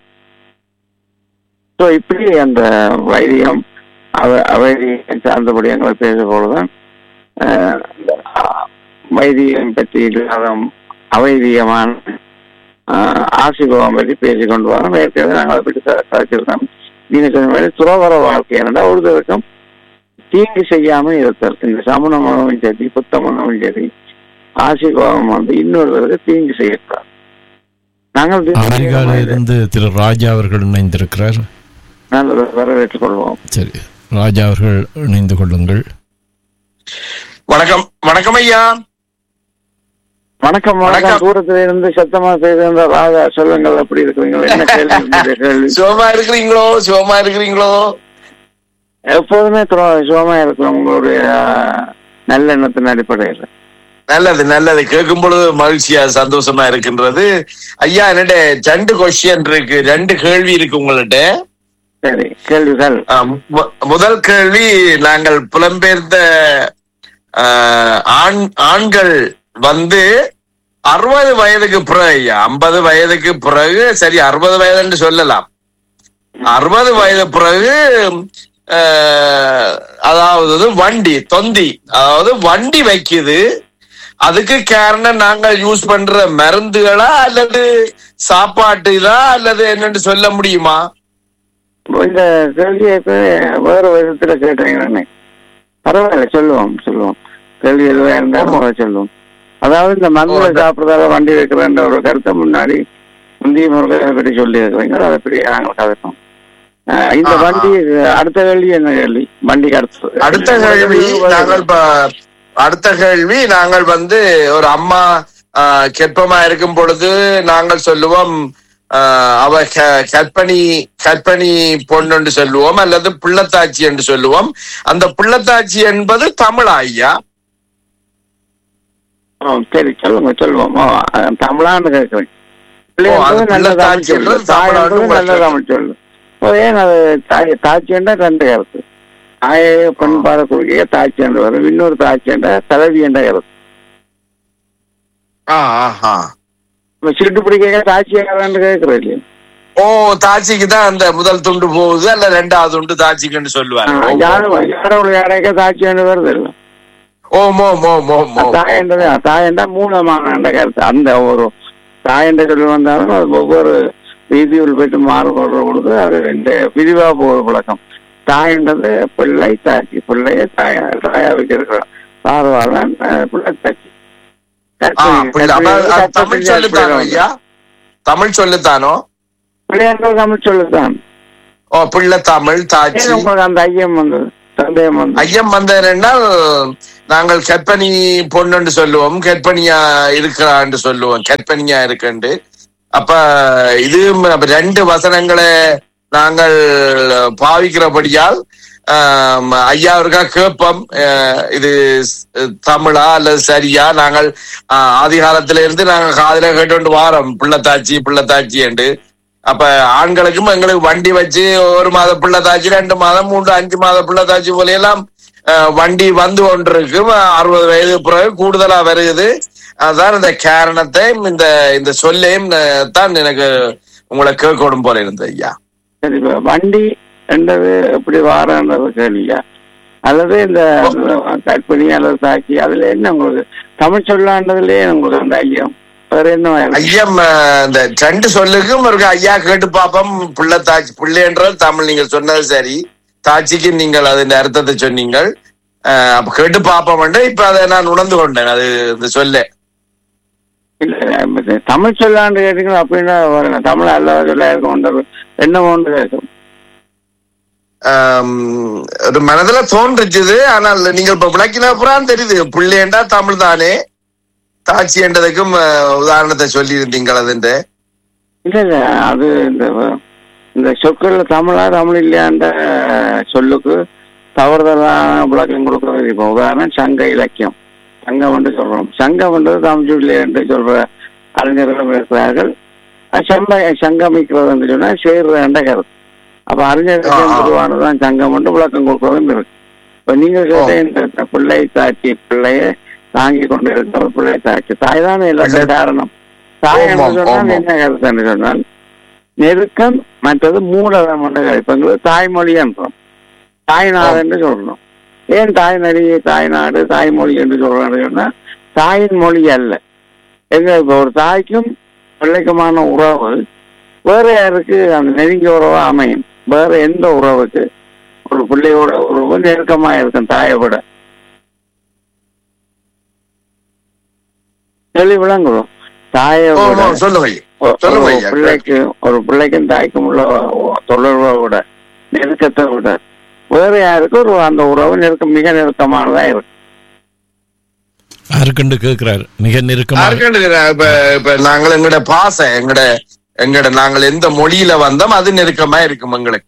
ஸோ இப்படி அந்த வைதிகம் அவ அவைதிகம் சார்ந்தபடி எங்களை பேச போலதான் அஹ், அஹ், வைதிகம் பற்றி இல்லாத அவைதிகமான ஆஹ் ஆசிபவம் பற்றி பேசிக் கொண்டு வரோம் ஏற்கனவே நாங்கள் அதை பற்றி க- கதைச்சிருக்கோம் நீங்க சொன்ன மாதிரி துறவர வாழ்க்கை என்னடா ஒருத்தருக்கும் தீங்கு செய்யாம இருத்தல் இந்த சமண மதமும் சரி புத்த மதமும் சரி ஆசிபவம் வந்து இன்னொருவருக்கு தீங்கு செய்யக்கூடாது நாங்கள் அமெரிக்காவில் இருந்து திரு ராஜா அவர்கள் இணைந்திருக்கிறார் நாங்கள் வரவேற்றுக் கொள்வோம் சரி ராஜா அவர்கள் இணைந்து கொள்ளுங்கள் வணக்கம் வணக்கம் ஐயா வணக்கம் வணக்கம் வணக்கம். தூரத்துல இருந்து சத்தமா செய்திருந்த ராஜா சொல்லுங்கள் அப்படி இருக்கிறீங்க என்ன கேள்வி உங்களுடைய கேள்வி சுகமா இருக்கிறீங்களோ சுகமா இருக்கிறீங்களோ எப்போதுமே துற- சுகமா இருக்கிறோம் உங்களுடைய ஆஹ், நல்லெண்ணத்தின் அடிப்படையில் நல்லது நல்லது கேட்கும் பொழுது மகிழ்ச்சியா சந்தோஷமா இருக்கின்றது ஐயா என்னட்ட ரெண்டு கொஸ்டின் இருக்கு ரெண்டு கேள்வி இருக்கு உங்கள்ட்ட சரி கேள்விகள் ஆ, மு- முதல் கேள்வி நாங்கள் புலம்பெயர்ந்த ஆ, ஆண் ஆண்கள் வந்து அறுபது வயதுக்கு பிறகு ஐயா ஐம்பது வயதுக்கு பிறகு சரி அறுபது வயதுன்னு சொல்லலாம் அறுபது வயது பிறகு ஆ, அதாவது வண்டி தொந்தி அதாவது வண்டி வைக்குது அதுக்கு காரணம் நாங்கள் யூஸ் பண்ற மருந்துகளா அல்லது சாப்பாட்டுகளா அல்லது என்னன்னு சொல்ல முடியுமா இந்த கேள்வியை வேற விதத்துல கேட்டீங்கன்னு பரவாயில்ல சொல்லுவோம் சொல்லுவோம் கேள்வி எதுவாக இருந்தாலும் முதல்ல சொல்லுவோம் அதாவது இந்த மருந்துல சாப்பிட்றதால வண்டி வைக்கிறேன்ற ஒரு கருத்தை முன்னாடி முந்தைய முருகை பற்றி சொல்லி இருக்கிறீங்க அதை பற்றி நாங்கள் கதைப்போம் ஆஹ் இந்த ஆ, ஆ. வண்டி அடுத்த கேள்வி என்ன கேள்வி வண்டிக்கு அடுத்து அடுத்த கேள்வி நாங்கள் ப- அடுத்த கேள்வி நாங்கள் வந்து ஒரு அம்மா ஆஹ், கெப்பமா இருக்கும் பொழுது நாங்கள் சொல்லுவோம் ஆஹ், அவ க- கற்பனி கற்பனி பொண்ணு என்று சொல்லுவோம் அல்லது பிள்ளத்தாச்சி என்று சொல்லுவோம் அந்த பிள்ளத்தாச்சி என்பது தமிழா ஐயா ஓ, சரி சொல்லுங்க சொல்லுவோம் ஓ, அஹ், தமிழான்னு கேட்குறேன் ஓ, அது நல்ல தமிழ் தாட்சி சொல்லு என்றது தாயன்றது தமிழான்னு நல்ல உங்களுக்கு தமிழ் சொல்லு ஓ, ஏன் அது தாய் தாட்சியண்டா ரெண்டு கருத்து தாயை பெண் பாடக்கூடிய தாட்சி என்று வரும் இன்னொரு தாட்சி என்ற தலைவி என்ற கருத்து ஆ, ஆஹா. இப்ப சீட்டு பிடிக்க தாட்சி யாரான்னு கேட்கறது இல்லையா ஓ தாச்சிக்கு தான் அந்த முதல் துண்டு போகுது அல்ல ரெண்டாவது துண்டு தாச்சிக்குன்னு சொல்லுவாங்க ஓ, யாரும் யாரோட யாரைக்க தாட்சி என்று வருது இல்லை ஓ மோ மோ மோ மோ தாயண்டது தாயண்டா மூலமான என்ற கருத்து அந்த ஒரு தாயண்ட சொல்லி வந்தாலும் அது ஒவ்வொரு வீதியில் போயிட்டு மாறுபடுற பொழுது அது ரெண்டு விரிவா போகிற பழக்கம் தாயண்டது பிள்ளை தாச்சி பிள்ளைய தாய தாயா வச்சிருக்கிறோம் பார்வாளன் அஹ், பிள்ளை தாச்சி ஆ, பிள்ளை. அப்ப அது தமிழ் சொல்லுத்தானோ ஐயா தமிழ் சொல்லுத்தானோ பிள்ளையாண்டது தமிழ் சொல்லுதான் ஓ பிள்ளை தமிழ் தாச்சி ஏன் உங்களுக்கு அந்த ஐயம் வந்தது சந்தேகம் வந்தது ஐயம் வந்தேன்னால் நாங்கள் கற்பனி பொண்ணுன்னு சொல்லுவோம் கற்பனியா இருக்கிறான்னு சொல்லுவோம் கற்பனியா இருக்குண்டு அப்ப இது அப்ப ரெண்டு வசனங்களை நாங்கள் பாவிக்கிறபடியால் ஆம், ஐயா இருக்கா கேட்போம் அஹ், இது ஸ்- தமிழா அல்லது சரியா நாங்கள் ஆஹ், ஆதி காலத்துல இருந்து நாங்க காதுல கேட்டு வாரோம் பிள்ளைத்தாச்சி பிள்ளைத்தாச்சி என்று அப்ப ஆண்களுக்கும் எங்களுக்கு வண்டி வச்சு ஒரு மாத பிள்ளைத்தாச்சி ரெண்டு மாதம் மூன்று அஞ்சு மாத பிள்ளைத்தாச்சி போல எல்லாம் அஹ், வண்டி வந்து கொண்டிருக்கு அறுபது வயது பிறகு கூடுதலா வருகுது அதான் இந்த காரணத்தை இந்த இந்த சொல்லையும் அஹ், தான் எனக்கு உங்களை கேட்கணும் போல இருந்தது ஐயா சரி இப்ப வண்டி என்றது எப்படி வாரன்றது கேள்வியா அல்லது இந்த கற்பனி அல்லது தாக்கி அதுல என்ன உங்களுக்கு தமிழ் சொல்லாண்டதுலயே உங்களுக்கு அந்த ஐயம் வேற என்ன வேணும்? ஐயம் அஹ், இந்த ரெண்டு சொல்லுக்கும் ஒரு ஐயா கேட்டு பாப்போம் பிள்ளை தாச்சி பிள்ளைன்றது தமிழ் நீங்க சொன்னது சரி தாச்சிக்கு நீங்கள் அதன் அர்த்தத்தை சொன்னீங்கள் அஹ், அப்ப கேட்டு பாப்போம் இப்ப அதை நான் உணர்ந்து கொண்டேன் அது இந்த சொல்ல இல்ல இது தமிழ் சொல்லாண்டு கேட்டீங்கன்னா அப்படின்னா வரல தமிழ் அல்லாத சொல்ல இருக்கும் என்ன ஒன்று கேட்கும் ஆம், ஒரு மனதுல தோன்றுச்சுது ஆனால் நீங்கள் இப்ப விளக்கின அப்புறம் தெரியுது பிள்ளைண்டா தமிழ் தானே தாச்சி என்றதுக்கும் அஹ், உதாரணத்தை சொல்லி இருந்தீங்கள் அதுண்டு இல்ல இல்ல அது இந்த இந்த சொற்கள்ல தமிழா தமிழ் இல்லையான்ற சொல்லுக்கு தவறுதலான விளக்கம் கொடுக்கறது இப்போ உதாரணம் சங்க இலக்கியம் சங்கம் என்று சொல்றோம் சங்கம் என்றது தமிழ் சொல்லி என்று சொல்ற அறிஞர்களும் இருக்கிறார்கள் அஹ் சம்ப சங்கமிக்கிறது என்று சொன்னா சேர்ற என்ற கருத்து அப்ப அறிஞர்கள் ஆ, ஆ. பொதுவானதான் சங்கம் என்று விளக்கம் கொடுக்கறதும் இருக்கு இப்ப நீங்க கேட்ட இந்த பிள்ளை தாச்சி பிள்ளைய தாங்கி கொண்டு இருக்கிற பிள்ளை தாச்சி தாய் தானே எல்லாத்தையும் காரணம் தாய் என்று ஆமாம், சொன்னால் ஆமாம். என்ன கருத்து என்று சொன்னால் நெருக்கம் மற்றது மூலதம் என்ற கருத்து இப்ப எங்களுக்கு தாய்மொழி என்றோம் தாய்நாடு என்று சொல்றோம் ஏன் தாய்நடி தாய்நாடு தாய்மொழி என்று சொல்றோம்னு சொன்னா தாயின் மொழி அல்ல எங்க இப்ப ஒரு தாய்க்கும் பிள்ளைக்குமான உறவு வேற யாருக்கு அந்த நெருங்கிய உறவா அமையும் வேற எந்த உறவுக்கு ஒரு பிள்ளையோட உறவு நெருக்கமா இருக்கும் தாயை விட தெளி விளங்குறோம் தாயை ஓ, விட ஓ, சொல்லுங்க ஐயா. ஒரு- சொல்லுங்க ஒரு ஐயா. பிள்ளைக்கு ஒரு பிள்ளைக்கும் தாய்க்கும் உள்ள தொடர்பை விட நெருக்கத்தை விட வேற யாருக்கு ஒரு அந்த உறவு நெருக்கம் மிக நெருக்கமானதா இருக்கு யாருக்குண்டு கேட்கிறார் மிக நெருக்கமாக யாருக்குன்னு இப்ப இப்ப நாங்கள் எங்கட பாசம் எங்கட எங்கட நாங்கள் எந்த மொழியில வந்தோம் அது நெருக்கமா இருக்கும் எங்களுக்கு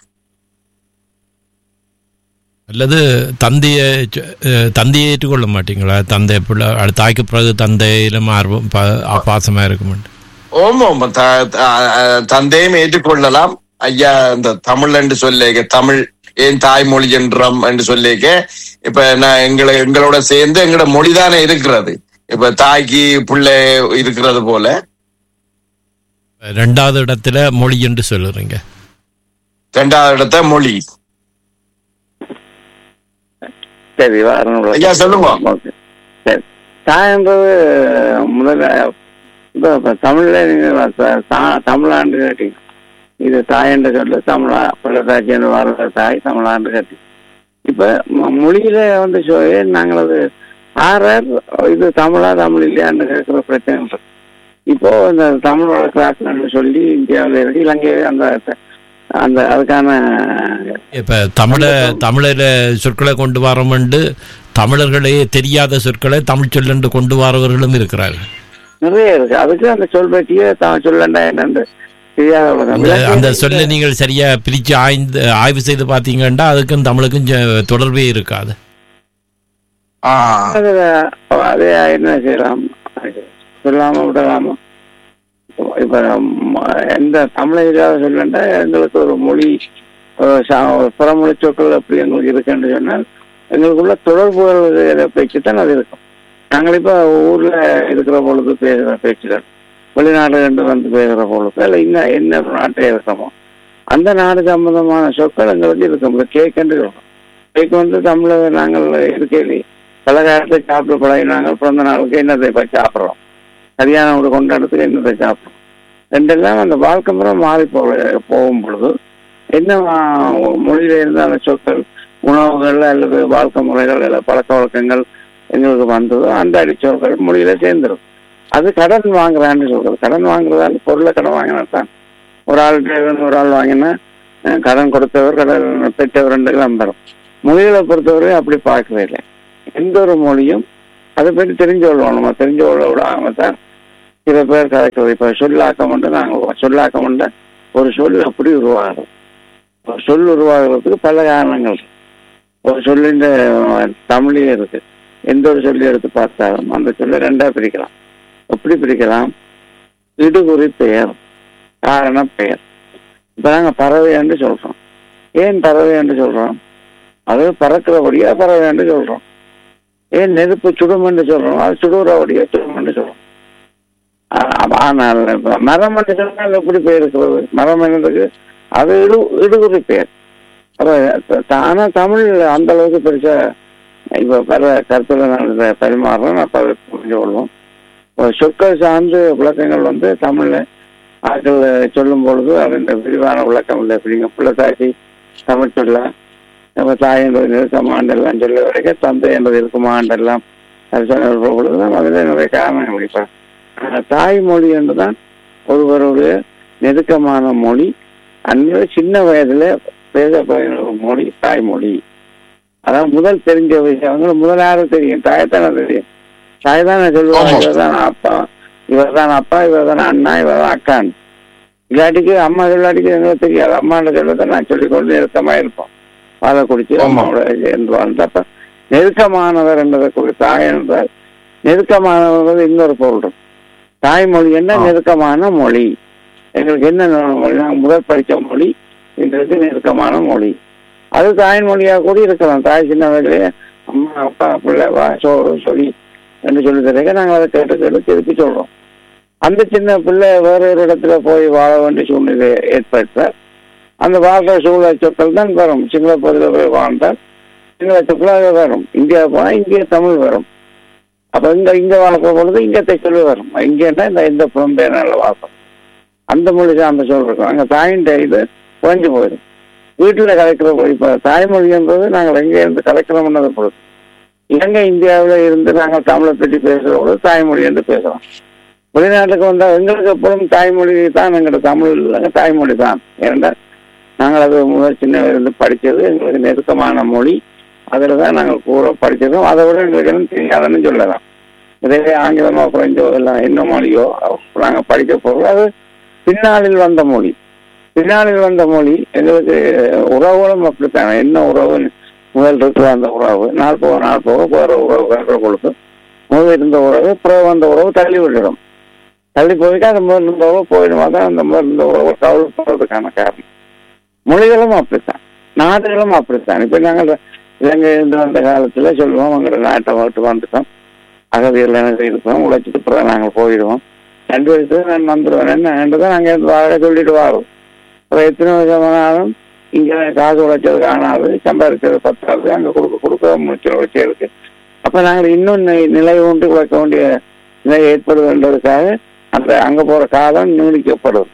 அல்லது தந்தையை சொ- அஹ், தந்தையை ஏற்றுக்கொள்ள மாட்டீங்களா தந்தை பிள்ளை அடுத்த தாய்க்கு பிறகு தந்தையிலும் ஆர்வம் பா- பாசமா இருக்குமெண்டு ஓமம் த- த- தந்தையும் ஏற்றுக்கொள்ளலாம் ஐயா இந்த தமிழ் என்று சொல்லிக்க தமிழ் ஏன் தாய்மொழி என்றம் என்று சொல்லிக்க இப்ப நான் எங்களை எங்களோட சேர்ந்து எங்களோட மொழிதானே இருக்கிறது இப்ப தாய்க்கு பிள்ளை இருக்கிறது போல ரெண்டாவது இடத்துல மொழி என்று சொல்லுறீங்க ரெண்டாவது இடத்த மொழி சரி வரணும் ஐயா, சொல்லுங்க. ஓகே சரி தாயன்றது முதல்ல இப்ப இப்ப தமிழ்ல நீங்க த- தா- தமிழாண்டு கேட்டீங்க இது தாயன்று சொல்லு தமிழா பிள்ளைதாச்சின்னு வர்ற தாய் தமிழாண்டு கேட்டீங்க இப்ப ம- மொழியில வந்து சொ- ஏன் நாங்கள் அது ஆர்ஆர் இது தமிழா தமிழ் இல்லையான்னு கேட்கிற பிரச்சனை இருக்கு. இப்போ இந்த தமிழோட கிளாஸ் சொல்லி இந்தியாவில் இருக்கு இலங்கை அந்த அந்த அதுக்கான இப்ப தமிழ தமிழில சொற்களை கொண்டு வரோம்ண்டு தமிழர்களே தெரியாத சொற்களை தமிழ் சொல்லென்று கொண்டு வரவர்களும் இருக்கிறார்கள் நிறைய இருக்கு அதுக்கு அந்த சொல் பற்றியே தான் சொல்லண்டா என்னன்னு தெரியாத அந்த அந்த சொல்லை நீங்கள் சரியா பிரிச்சு ஆய்ந்து ஆய்வு செய்து பார்த்தீங்கன்னா அதுக்கும் தமிழுக்கும் ஜ- தொடர்பே இருக்காது ஆஹ் அதுல அதே என்ன செய்யலாம் சொல்லாம விடலாமா இப்ப ம- எந்த தமிழக சொல்லண்டா எங்களுக்கு ஒரு மொழி ஒரு சா- ஒரு புறமொழி சொற்கள் அப்படி எங்களுக்கு இருக்குன்னு சொன்னால் எங்களுக்குள்ள தொடர்புகள் பேச்சு தான் அது இருக்கும் நாங்கள் இப்ப ஊர்ல இருக்கிற பொழுது பேசுகிற பேச்சுகள் வெளிநாடுகண்டு வந்து பேசுகிற பொழுது இல்லை இன்னும் என்ன நாட்டில் இருக்கிறோமோ அந்த நாடு சம்பந்தமான சொற்கள் எங்களுக்கு இருக்கும் இந்த கேக்குன்னு இருக்கும் கேக் வந்து தமிழக நாங்கள் இருக்கையிலே பல காலத்தை சாப்பிட்டு பழகினாங்க பிறந்த நாளுக்கு என்னத்தை போய் சாப்பிட்றோம் சரியான ஒரு கொண்டாட்டத்துக்கு என்னத்தை சாப்பிட்றோம் ரெண்டெல்லாம் அந்த வாழ்க்கை முறை மாறி போ போகும் பொழுது என்ன ஆ, மொழியில இருந்த அந்த சொற்கள் உணவுகள் அல்லது வாழ்க்கை முறைகள் அல்லது பழக்க வழக்கங்கள் எங்களுக்கு வந்ததோ அந்த அடிச்சொற்கள் மொழியில சேர்ந்துடும் அது கடன் வாங்குறான்னு சொல்றது கடன் வாங்குறதால பொருளை கடன் வாங்கினா தான் ஒரு ஆள்கிட்ட இருந்து ஒரு ஆள் வாங்கினா அஹ், கடன் கொடுத்தவர் கடன் பெற்றவர் ரெண்டுக்கெல்லாம் வரும் மொழிகளை பொறுத்தவரை அப்படி பார்க்கவே இல்லை எந்த ஒரு மொழியும் அதை பற்றி தெரிஞ்சு கொள்ளணும் நம்ம தெரிஞ்சு கொள்ள விடாம தான் சில பேர் கதைக்கிறது இப்போ சொல்லாக்கம் உண்டு நாங்கள் சொல்லாக்கம் உண்டு ஒரு சொல் அப்படி உருவாகும் ஒரு சொல் உருவாகிறதுக்கு பல காரணங்கள் இருக்கு. ஒரு சொல்லின் தமிழே இருக்கு எந்த ஒரு சொல்லி எடுத்து பார்த்தாலும் அந்த சொல்லை ரெண்டா பிரிக்கலாம் எப்படி பிரிக்கலாம் இடுகுறி பெயர் காரண பெயர் இப்ப நாங்க பறவை என்று சொல்றோம் ஏன் பறவை என்று சொல்றோம் அது பறக்கிறபடியா பறவை என்று சொல்றோம் ஏன் நெருப்பு சுடும் என்று சொல்றோம் அது சுடுறபடியா சுடும் என்று சொல்றோம் ஆ- ஆனால் இப்ப மரம் என்று சொன்னால் எப்படி பெயர் இருக்கிறது மரம் என்னதுக்கு அது இடு இடுகுறி பெயர் அப்ப த- ஆனா தமிழ் அந்த அளவுக்கு பெருசா இப்ப பல கருத்துல நான் இதை பரிமாறுறோம் அப்ப அதை புரிஞ்சு கொள்வோம் ஒரு சொற்கள் சார்ந்து விளக்கங்கள் வந்து தமிழ்ல ஆட்கள் சொல்லும் பொழுது அதன் விரிவான விளக்கம் இல்லை அப்படிங்க பிள்ளைத்தாச்சி தமிழ் சொல்ல நம்ம தாய் என்பது நெருக்கமாண்டெல்லாம் சொல்ல வரைக்கும் தந்தை என்பது இருக்குமாண்டெல்லாம் அது சொல்ல பொழுது தான் அதில் நிறைய காரணங்கள் இப்போ தாய்மொழி என்றுதான் ஒருவருடைய நெருக்கமான மொழி அந்த சின்ன வயதுல பேசப்படுகிற ஒரு மொழி தாய்மொழி அதான் முதல் தெரிஞ்ச விஷயம் அவங்களுக்கு முதல் யாரும் தெரியும் தாயத்தானே தெரியும் தாய் தானே சொல்லுவாங்க ஆமா. இவர் தான் அப்பா இவர் தான் அப்பா இவர் தான் அண்ணா இவர் தான் அக்கான் இல்லாட்டிக்கு அம்மா சொல்லாட்டிக்கு எங்களுக்கு தெரியாது அம்மாண்ட சொல்லத்தை நான் சொல்லிக்கொண்டு நெருக்கமா இருப்போம் பாலை குடிச்சு ஆமா. அம்மாவோட என்று வாழ்ந்தப்ப நெருக்கமானவர் என்பதை குறி தாய் என்றால் நெருக்கமானவர் இன்னொரு பொருள் இருக்கு. தாய்மொழி என்ன ஆ. நெருக்கமான மொழி எங்களுக்கு என்ன மொழி நாங்கள் முதல் படித்த மொழி இன்றைக்கு நெருக்கமான மொழி அது தாய்மொழியாக கூட இருக்கலாம் தாய் சின்ன வயதிலே அம்மா அப்பா பிள்ளை வா சோறு சொல்லி என்று சொல்லி தரங்க நாங்கள் அதை கேட்டு கேட்டு திருப்பி சொல்றோம் அந்த சின்ன பிள்ளை வேற ஒரு இடத்துல போய் வாழ வேண்டிய சூழ்நிலை ஏற்பட்ட அந்த வாழ்ற சூழலை சொற்கள் தான் வரும் சிங்கள பகுதியில் போய் வாழ்ந்தால் சிங்கள சொற்களாக வரும் இந்தியா போனால் இந்திய தமிழ் வரும் அப்ப இங்க இங்க வாழ்க்கை பொழுது இங்க சொல்லி வரும் இங்கன்னா இந்த இந்த புலம்பெயர்னால வாழ்க்கை அந்த மொழி சார்ந்த சொல் இருக்கும் அங்க தாயின் இது குறைஞ்சு போயிடும் வீட்டுல கலைக்கிற மொழி இப்ப தாய்மொழி என்பது நாங்கள் எங்க இருந்து கலைக்கிறோம்னது பொழுது இலங்கை இந்தியாவில் இருந்து நாங்கள் தமிழை பற்றி பேசுகிற பொழுது தாய்மொழி என்று பேசுறோம் வெளிநாட்டுக்கு வந்தால் எங்களுக்கு எப்பொழுதும் தாய்மொழி தான் எங்களோட தமிழ் இல்லைங்க தாய்மொழி தான் ஏனென்றால் நாங்கள் அது முதல் சின்ன இருந்து படித்தது எங்களுக்கு நெருக்கமான மொழி அதில் தான் நாங்கள் கூட படிச்சிருக்கோம் அதை விட எங்களுக்கு என்ன தெரியாதுன்னு சொல்லலாம் இதே ஆங்கிலமோ குறைஞ்சோ எல்லாம் என்ன மொழியோ நாங்கள் படிக்க போகிறோம் அது பின்னாளில் வந்த மொழி பின்னாளில் வந்த மொழி எங்களுக்கு உறவுகளும் அப்படித்தானே என்ன உறவு முதல் இருக்கிற அந்த உறவு நாள் போக நாள் போக வேற உறவு கற்ற கொடுத்து முதல் இருந்த உறவு பிறகு வந்த உறவு தள்ளி விட்டுடும் தள்ளி போயிட்டு அந்த முதல் இருந்த உறவு போயிடுமா தான் அந்த முதல் இருந்த உறவு கவலைப்படுறதுக்கான காரணம் மொழிகளும் அப்படித்தான் நாடுகளும் அப்படித்தான் இப்ப நாங்கள் இலங்கை இருந்து வந்த காலத்துல சொல்லுவோம் எங்களோட நாட்டை விட்டு வந்துட்டோம் அகதிகள் எனக்கு இருப்போம் உழைச்சிட்டு பிறகு நாங்கள் போயிடுவோம் ரெண்டு வயசுல நான் வந்துடுவேன் என்ன தான் நாங்கள் இருந்து வாழ சொல்லிட்டு வரோம் அப்புறம் எத்தனை வருஷமானாலும் இங்க காசு உழைச்சது காணாது சம்பாதிச்சது பத்தாது அங்க கொடுக்க கொடுக்க முடிச்சு உழைச்சி இருக்கு அப்ப நாங்கள் இன்னும் நி- நிலை ஒன்று உழைக்க வேண்டிய நிலை ஏற்படுதுன்றதுக்காக அந்த அங்க போற காலம் நீடிக்கப்படுது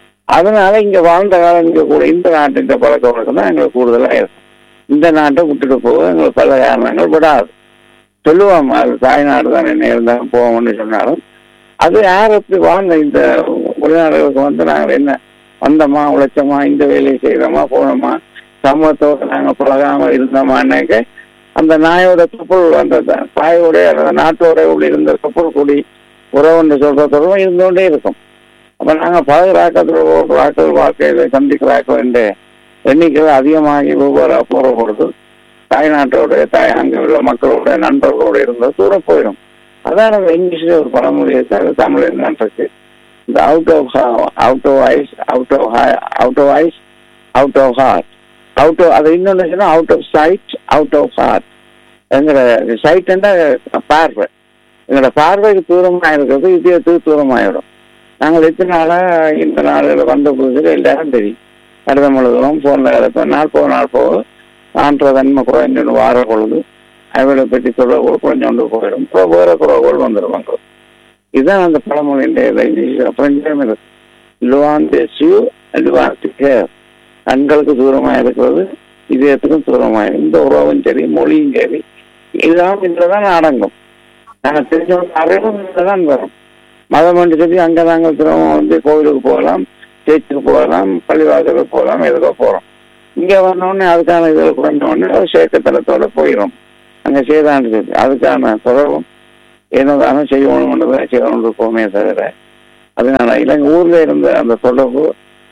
அதனால இங்க வாழ்ந்த காலம் இங்க கூட இந்த நாட்டின் பழக்க வழக்கம் தான் எங்களுக்கு கூடுதலா இருக்கும் இந்த நாட்டை விட்டுட்டு போக எங்களுக்கு பல காரணங்கள் விடாது சொல்லுவோம் அது தாய்நாடு தான் என்ன இருந்தாலும் போவோம்னு சொன்னாலும் அது யார் எப்படி வாழ்ந்த இந்த வெளிநாடுகளுக்கு வந்து நாங்கள் என்ன வந்தோமா உழைச்சோமா இந்த வேலையை செய்தோமா போனோமா சமூகத்தோட நாங்கள் பழகாம இருந்தோமான்னாக்க அந்த நாயோட கப்பல் அந்த த- தாயோட அந்த நாட்டோட இப்படி இருந்த கப்பல் கூடி உறவுன்னு சொல்றதோட இருந்தோண்டே இருக்கும் அப்ப நாங்க பழகிறாக்கத்தில் ஆக்கள் வாழ்க்கையில சந்திக்கிறாக்க வேண்டிய எண்ணிக்கை அதிகமாகி ஒவ்வொரு போற பொழுது தாய்நாட்டோட தாய் அங்க உள்ள மக்களோட நண்பர்களோட இருந்த தூரம் போயிடும் அதான் அந்த இங்கிலீஷ்ல ஒரு பழமொழி இருக்கு அது தமிழ் என்னன்னு இருக்கு இந்த out of out of eyes out of out of eyes out of heart out of அது இன்னொன்று சொன்னா out of sight out of heart எங்களோட சைட்னா பார்வை எங்களோட பார்வைக்கு தூரமா இருக்கிறது இதயத்துக்கு தூரமாயிடும் நாங்கள் எத்தனை நாளா இந்த நாளில் வந்த புதுசில் எல்லாரும் தெரியும் கடிதம் எழுதுவோம் போன்ல எழுதுவோம் நாள் போக நாள் போக ஆன்ற தன்மை குறைஞ்சு வார பொழுது அவளை பற்றி தொடர்பு குறைஞ்சோண்டு போயிடும் இப்போ வேற குறவுகள் வந்துடுவாங்க இதுதான் அந்த பழமொழியின் பிரஞ்சம் இருக்கு லுவான் பேசியூ லுவான் கேர் கண்களுக்கு தூரமா இருக்கிறது இதயத்துக்கும் தூரமா இருக்கு. இந்த உறவும் சரி மொழியும் சரி இதெல்லாம் இதுலதான் அடங்கும் நாங்க தெரிஞ்சவங்க அறிவும் இதுலதான் வரும் மதம் என்று சொல்லி அங்க நாங்கள் திரும்ப வந்து கோவிலுக்கு போகலாம் சேர்ச்சுக்கு போகலாம் பள்ளிவாசலுக்கு போகலாம் எதுக்கோ போறோம் இங்க வந்தோடனே அதுக்கான இதில் குறைஞ்சோடனே ஒரு சேர்க்கத்தனத்தோட போயிடும் அங்க செய்தான்னு சொல்லி அதுக்கான தொடர்பும் என்னதானே செய்யணும்ன்றதை செய்யணும் இருக்கோமே தவிர அதனால இலங்கை ஊர்ல இருந்த அந்த தொடர்பு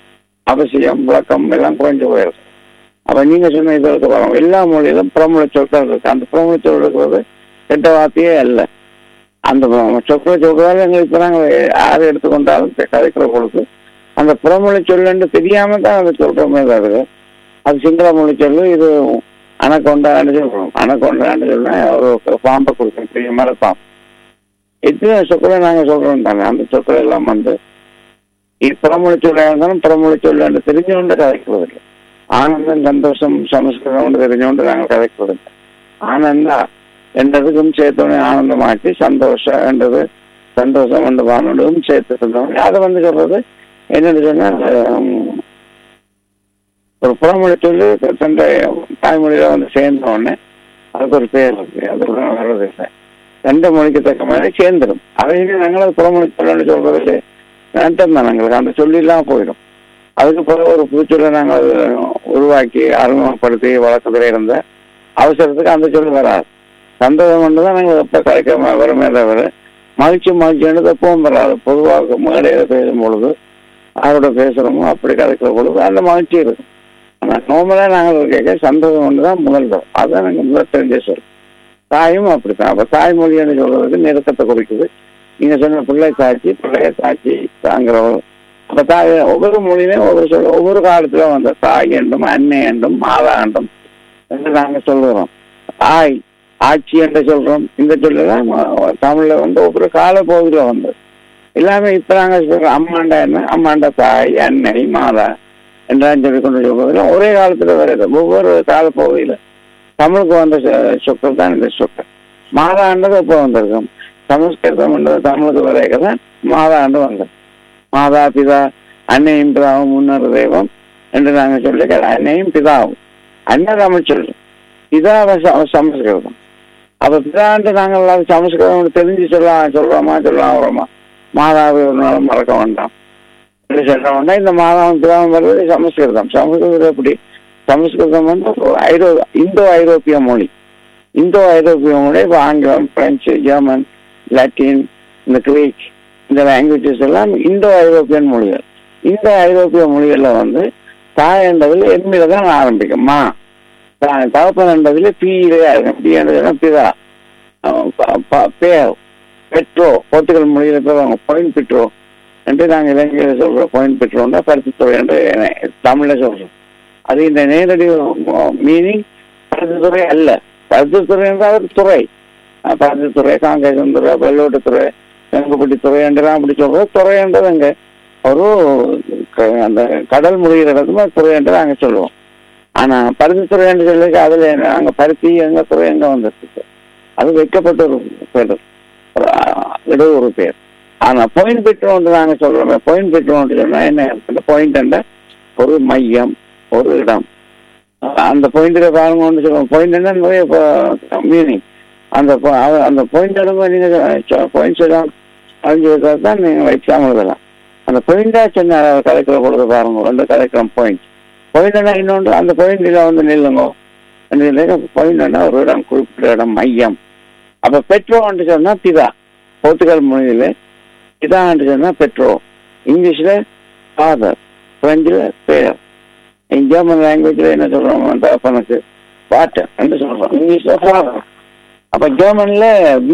அவசியம் விளக்கம் எல்லாம் குறைஞ்சு போயிருக்கு அப்ப நீங்க சொன்ன இதற்கு வரும் எல்லா மொழியிலும் பிரமுல சொற்கள் இருக்கு அந்த பிரமுல சொல் இருக்கிறது கெட்ட வார்த்தையே அல்ல அந்த சொற்களை சொல்றதால எங்களுக்கு இப்ப நாங்க யார் எடுத்துக்கொண்டாலும் கதைக்கிற பொழுது அந்த புறமொழி சொல்லு தெரியாம தான் அதை சொல்றோமே தவிர அது சிங்கள மொழி சொல்லு இது அணக்கொண்டான்னு சொல்றோம் அணக்கொண்டான்னு சொன்னா ஒரு பாம்பை கொடுக்கும் பெரிய மரப்பாம்பு எத்தனை சொற்களை நாங்க சொல்றோம் தானே அந்த சொற்கள் எல்லாம் வந்து இது புறமொழி சொல்ல இருந்தாலும் புறமொழி சொல்லு தெரிஞ்சவொண்டு கதைக்குவதில்லை ஆனந்தம் சந்தோஷம் சமஸ்கிருதம் தெரிஞ்சவொண்டு நாங்கள் கதைக்குவதில்லை ஆனந்தா என்றதுக்கும் சேர்த்தோடனே ஆனந்தமாச்சு சந்தோஷம் என்றது சந்தோஷம் என்று வானோடும் சேர்த்து இருந்தோடனே அதை வந்து சொல்றது என்னன்னு சொன்னா உம், ஒரு புறமொழி சொல்லி தன்னுடைய தாய்மொழியில வந்து சேர்ந்த உடனே அதுக்கு ஒரு பேர் இருக்கு அது கூட வர்றது இல்லை ரெண்டு மொழிக்கு தக்க மாதிரி சேர்ந்துடும் அதையுமே நாங்கள் அது புறமொழி சொல்லணும்னு சொல்றது நட்டம் தான் எங்களுக்கு அந்த சொல்லிலாம் போயிடும் அதுக்கு பிறகு ஒரு புதுச்சொல்லை நாங்கள் உருவாக்கி அறிமுகப்படுத்தி வழக்கத்தில் இருந்த அவசரத்துக்கு அந்த சொல்லு வராது சந்தோஷம் மட்டும் தான் நாங்கள் எப்போ கிடைக்க வருமே தவிர மகிழ்ச்சி மகிழ்ச்சின்றது எப்பவும் வராது பொதுவாக மேடையில் பேசும் பொழுது அவரோட பேசுகிறோமோ அப்படி கிடைக்கிற பொழுது அந்த மகிழ்ச்சி இருக்கும் ஆனால் நார்மலாக நாங்கள் கேட்க சந்தோஷம் ஒன்று தான் முதல் வரும் அதுதான் நாங்கள் முதல் தெரிஞ்ச சொல் தாயும் அப்படித்தான் அப்போ தாய்மொழின்னு சொல்றதுக்கு நெருக்கத்தை குறிக்குது நீங்க சொன்ன பிள்ளை சாட்சி பிள்ளைய சாட்சி தாங்கிறவங்க அப்ப தாய் ஒவ்வொரு மொழியிலையும் ஒவ்வொரு சொல் ஒவ்வொரு காலத்துல வந்த தாய் என்றும் அன்னை என்றும் மாதா என்றும் என்று நாங்க சொல்லுறோம் தாய் ஆட்சி என்று சொல்றோம் இந்த சொல்லலாம் தமிழ்ல வந்து ஒவ்வொரு கால பகுதியில வந்தது எல்லாமே இப்ப நாங்க சொல்றோம் அம்மாண்டா என்ன அம்மாண்டா தாய் அன்னை மாதா என்றான்னு சொல்லி கொண்டு சொல்றதுல ஒரே காலத்துல வருது ஒவ்வொரு கால பகுதியில தமிழுக்கு வந்த சொ- சொற்கள் தான் இந்த சொற்கள் மாதாண்டது இப்போ வந்திருக்கும் சமஸ்கிருதம் என்றது தமிழுக்கு வரைக்க தான் மாதாண்டு வந்தது மாதா பிதா அன்னையும் பிதாவும் முன்னர் தெய்வம் என்று நாங்கள் சொல்லி அன்னையும் பிதாவும் அண்ணன் தமிழ் சொல்றோம் பிதா ச- சமஸ்கிருதம் அப்ப பிதாண்டு நாங்கள் எல்லாரும் சமஸ்கிருதம் தெரிஞ்சு சொல்ல சொல்றோமா சொல்லாம வரோமா மாதாவை ஒரு நாளும் மறக்க வேண்டாம் இப்படி சொல்றோம்னா இந்த மாதாவும் பிதாவும் வர்றது சமஸ்கிருதம் சமஸ்கிருதம் எப்படி சமஸ்கிருதம் வந்து ஒரு ஐரோ இந்தோ ஐரோப்பிய மொழி இந்தோ ஐரோப்பிய மொழி இப்போ ஆங்கிலம் பிரெஞ்சு ஜெர்மன் லாட்டின் இந்த கிரீக் இந்த லாங்குவேஜஸ் எல்லாம் இந்தோ ஐரோப்பியன் மொழிகள் இந்த ஐரோப்பிய மொழிகள்ல வந்து தாய் என்றதுல எண்மையில தான் ஆரம்பிக்கும் மா த- தகப்பன் என்றதுல பீரே இருக்கும் பி என்றதுல பிதா அஹ் ப- ப- பேர் பெட்ரோ போர்த்துகல் மொழியில பேர் பாயிண்ட் பெட்ரோ என்று நாங்கள் இலங்கையில சொல்றோம் பாயிண்ட் பெட்ரோன்னா பருத்தித்துறை என்று தமிழ்ல சொல்றோம் அது இந்த நேரடி மீனிங் பருத்தித்துறை அல்ல பருத்தித்துறை என்றால் ஒரு துறை அஹ் பருத்தித்துறை காங்கேசந்துறை வெள்ளோட்டுத்துறை வெங்கப்பட்டித்துறை என்றெல்லாம் அப்படி சொல்றது துறை என்றது அங்க ஒரு க- அந்த கடல் முடிகிற இடத்துல துறை என்று நாங்க சொல்லுவோம் ஆனா பருத்தித்துறை என்று சொல்லி அதுல என்ன- அங்க பருத்தி எங்க துறை எங்க வந்துருக்கு அது வைக்கப்பட்ட ஒரு பேர் ஒரு, அஹ், இட ஒரு பேர் ஆனா பாயிண்ட் பெட்ரோன் நாங்க சொல்றோம் பாயிண்ட் பெட்ரோன் சொன்னா என்ன பாயிண்ட் என்ற ஒரு மையம் ஒரு இடம் அஹ் அந்த பாயிண்ட்ல பாருங்க சொல்லுவோம் பாயிண்ட் என்ன நிறைய மீனிங் அந்த po- அவ- அந்த பாயிண்ட் எடுங்க நீங்க பாயிண்ட்ஸ் எல்லாம் அறிஞ்சு வைக்கிறது தான் நீங்க எக்ஸாம் எழுதலாம் அந்த பாயிண்டா சின்ன கலைக்கிற பொழுது பாருங்க ரெண்டு கலைக்கிற பாயிண்ட் பாயிண்ட் இன்னொன்று அந்த பாயிண்ட்ல வந்து நில்லுங்க பாயிண்ட் ஒரு இடம் குறிப்பிட்ட இடம் மையம் அப்ப பெட்ரோன்னு சொன்னா பிதா போர்த்துகல் மொழியில பிதான்னு சொன்னா பெட்ரோ இங்கிலீஷ்ல ஃபாதர் பிரெஞ்சில் பேர் ஜெர்மன் லாங்குவேஜ்ல என்ன சொல்றோம் அந்த அப்பனுக்கு வாட்டர் என்று சொல்றோம் இங்கிலீஷ்ல ஃபாதர் அப்ப ஜெர்மன்ல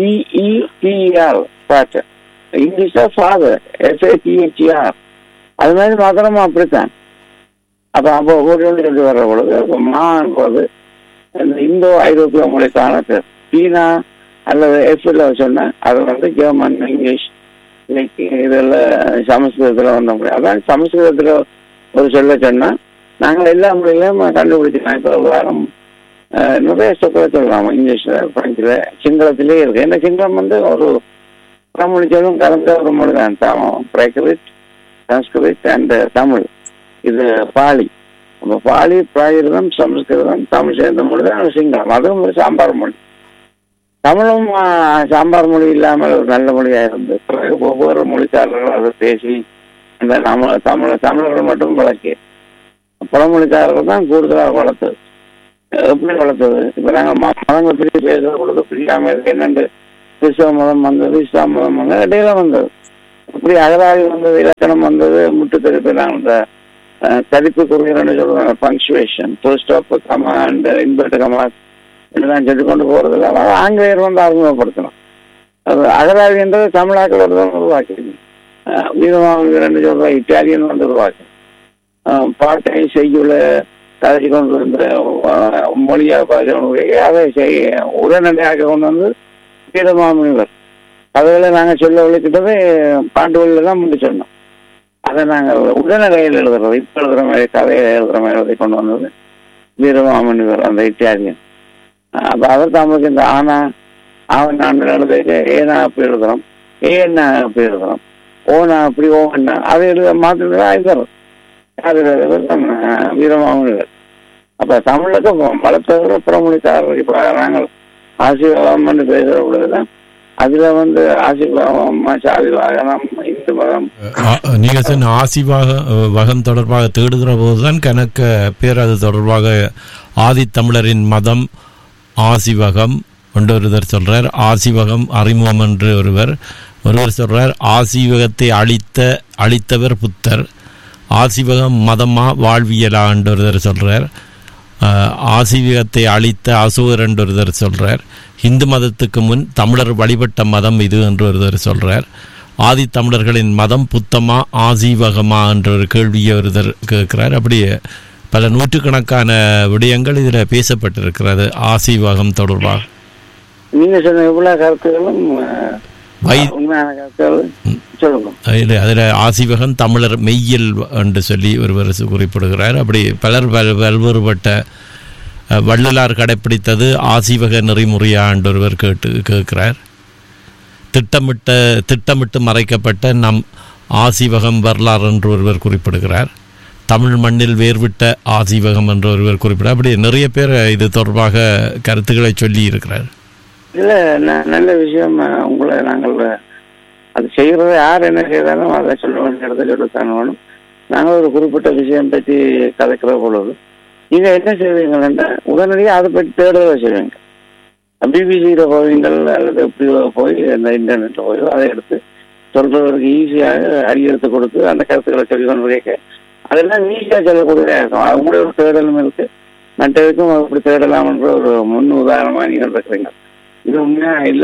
பிஇடிஆர் வாட்டர் இங்கிலீஷ்ல ஃபாதர் எஸ்ஏடிஹெச்ஆர் அது மாதிரி மாத்திரமா அப்படித்தான் அப்ப அப்போ ஒரு ஒன்று சொல்லி வர்ற பொழுது அப்போ மான்பது இந்த இந்தோ ஐரோப்பிய மொழிக்கான பேர் சீனா அல்லது எஃப்ல சொன்னா அது வந்து ஜெர்மன் இங்கிலீஷ் இன்னைக்கு இதெல்லாம் சமஸ்கிருதத்துல வந்த மொழி அதான் சமஸ்கிருதத்துல ஒரு சொல்ல சொன்னா நாங்கள் எல்லா மொழியிலும் கண்டுபிடிச்சிக்கலாம் இப்போ ஒரு வாரம் அஹ், நிறைய சொற்களை சொல்லலாம் இங்கிலீஷ்ல பிரெஞ்சில் சிங்களத்திலே இருக்கு ஏன்னா சிங்களம் வந்து ஒரு பழமொழி சொல்லும் கலந்த ஒரு மொழி தான் தமிழ் பிராகிருத் சன்ஸ்கிருத் அண்ட் தமிழ் இது பாலி அப்போ பாலி பிராகிருதம் சமஸ்கிருதம் தமிழ் சேர்ந்த மொழி தான் சிங்களம் அதுவும் ஒரு சாம்பார் மொழி தமிழும் ஆ, சாம்பார் மொழி இல்லாமல் ஒரு நல்ல மொழியா இருந்து பிறகு ஒவ்வொரு மொழிக்காரர்களும் அதை பேசி அந்த நம்ம தமிழ் தமிழர்கள் மட்டும் வளர்க்கி பழமொழிக்காரர்கள் தான் கூடுதலாக வளர்த்தது எப்படி வளர்த்தது இப்ப நாங்க ம- மதங்களை பிரித்து பேசுற பொழுது பிரியாம இருக்கு என்னண்டு கிறிஸ்தவ மதம் வந்தது இஸ்லாம் மதம் வந்தது இடையில வந்தது இப்படி அகராதி வந்தது இலக்கணம் வந்தது முட்டு திருப்பி நாங்கள் இந்த அஹ், தடிப்பு குறியீடுன்னு சொல்லுவாங்க punctuation full stop comma and invert comma இதெல்லாம் சொல்லிக் கொண்டு போறதில்ல அதாவது ஆங்கிலேயர் வந்து அறிமுகப்படுத்தணும் அது அகராதி என்றது தமிழாக்கள் ஒரு தான் உருவாக்கி வீரமாக ரெண்டு சொல்ற இட்டாலியன் வந்து உருவாக்கி அஹ், பாட்டை செய்யுள்ள கதை கொண்டு வந்த அஹ், மொழியாக பாதிக்க அதை செய்ய உடனடியாக கொண்டு வந்து வீரமாமுனிவர் கதைகளை நாங்கள் சொல்ல விளக்கிட்டது பாண்டுகளில் தான் முந்தி சொன்னோம் அதை நாங்கள் உடனடியில் எழுதுறது இப்போ எழுதுற மாதிரி கதையை எழுதுற மாதிரி எழுதி கொண்டு வந்தது வீரமாமுனிவர் அந்த இட்டாலியன் அப்ப அவர் தமிழுக்கு இந்த ஆனா அவன் நான் எழுதுக்கு ஏனா அப்படி எழுதுறோம் ஏன்னா அப்படி எழுதுறோம் ஓனா அப்படி ஓன்னா அதை எழுத மாத்திரம் ஆயிரம் அது வீரமாமுனிவர் அப்ப தமிழுக்கு வளர்த்தவர புறமொழிக்காரர் இப்ப நாங்கள் ஆசீர்வாதம் பேசுற பொழுதுதான் அதுல வந்து ஆசீர்வாதம் சாதி வாகனம் இந்து மதம் ஆ- நீங்க சொன்ன ஆசிவாக வகம் தொடர்பாக தேடுகிற போதுதான் கணக்க பேர் அது தொடர்பாக ஆதித்தமிழரின் மதம் ஆசிவகம் ஒன்றொருவர் சொல்றார் ஆசிவகம் அறிமுகம் என்று ஒருவர் ஒருவர் சொல்றார் ஆசிவகத்தை அழித்த அழித்தவர் புத்தர் ஆசிவகம் மதமா வாழ்வியலா என்று ஒருவர் சொல்றார் ஆஹ், ஆசிவகத்தை அழித்த அசோகர் என்று ஒருவர் சொல்றார் இந்து மதத்துக்கு முன் தமிழர் வழிபட்ட மதம் இது என்று ஒருவர் சொல்றார் ஆதி தமிழர்களின் மதம் புத்தமா ஆசீவகமா என்ற ஒரு கேள்வியை ஒருவர் கேட்கிறார் அப்படியே பல நூற்றுக்கணக்கான விடயங்கள் இதில் பேசப்பட்டிருக்கிறது ஆசீவகம் தொடர்பாக நீங்க சொன்ன இவ்வளவு கருத்துகளும் அஹ், வை உண்மையான கருத்துகள் சொல்லுங்க அதில் அதில் ஆசிவகம் தமிழர் மெய்யல் என்று சொல்லி ஒருவர் சு- குறிப்பிடுகிறார் அப்படி பலர் பல் பல்வேறுபட்ட அஹ், வள்ளலார் கடைப்பிடித்தது ஆசிவக நெறிமுறையா என்று ஒருவர் கேட்டு கேட்கிறார் திட்டமிட்ட திட்டமிட்டு மறைக்கப்பட்ட நம் ஆசிவகம் வரலாறு என்று ஒருவர் குறிப்பிடுகிறார் தமிழ் மண்ணில் வேர்விட்ட ஆசிவகம் என்று ஒருவர் குறிப்பிட அப்படி நிறைய பேர் இது தொடர்பாக கருத்துக்களை சொல்லி இருக்கிறார் இல்ல ந- நல்ல விஷயம் அஹ், உங்களை நாங்கள் அது செய்யறது யார் என்ன செய்தாலும் அதை சொல்ல வேண்டிய இடத்துல சொல்லத்தான் வேணும் நாங்கள் ஒரு குறிப்பிட்ட விஷயம் பற்றி கதைக்கிற பொழுது நீங்க என்ன செய்வீங்கன்னா உடனடியாக அதை பற்றி தேடுதலை செய்வீங்க பிபிசியில போவீங்கள் அல்லது எப்படி போய் இந்த இன்டர்நெட்ல போய் அதை எடுத்து சொல்றவருக்கு ஈஸியாக அடி எடுத்து கொடுத்து அந்த கருத்துக்களை சொல்லி கொண்டு கேட்க அதெல்லாம் ஈஸியாக சொல்லக்கூடியதாக இருக்கும் அவங்களுடைய ஒரு தேடலும் இருக்கு மற்றதுக்கும் அப்படி தேடலாம்ன்ற ஒரு முன் உதாரணமா நீங்கள் இருக்கிறீங்க இது உண்மையா இல்ல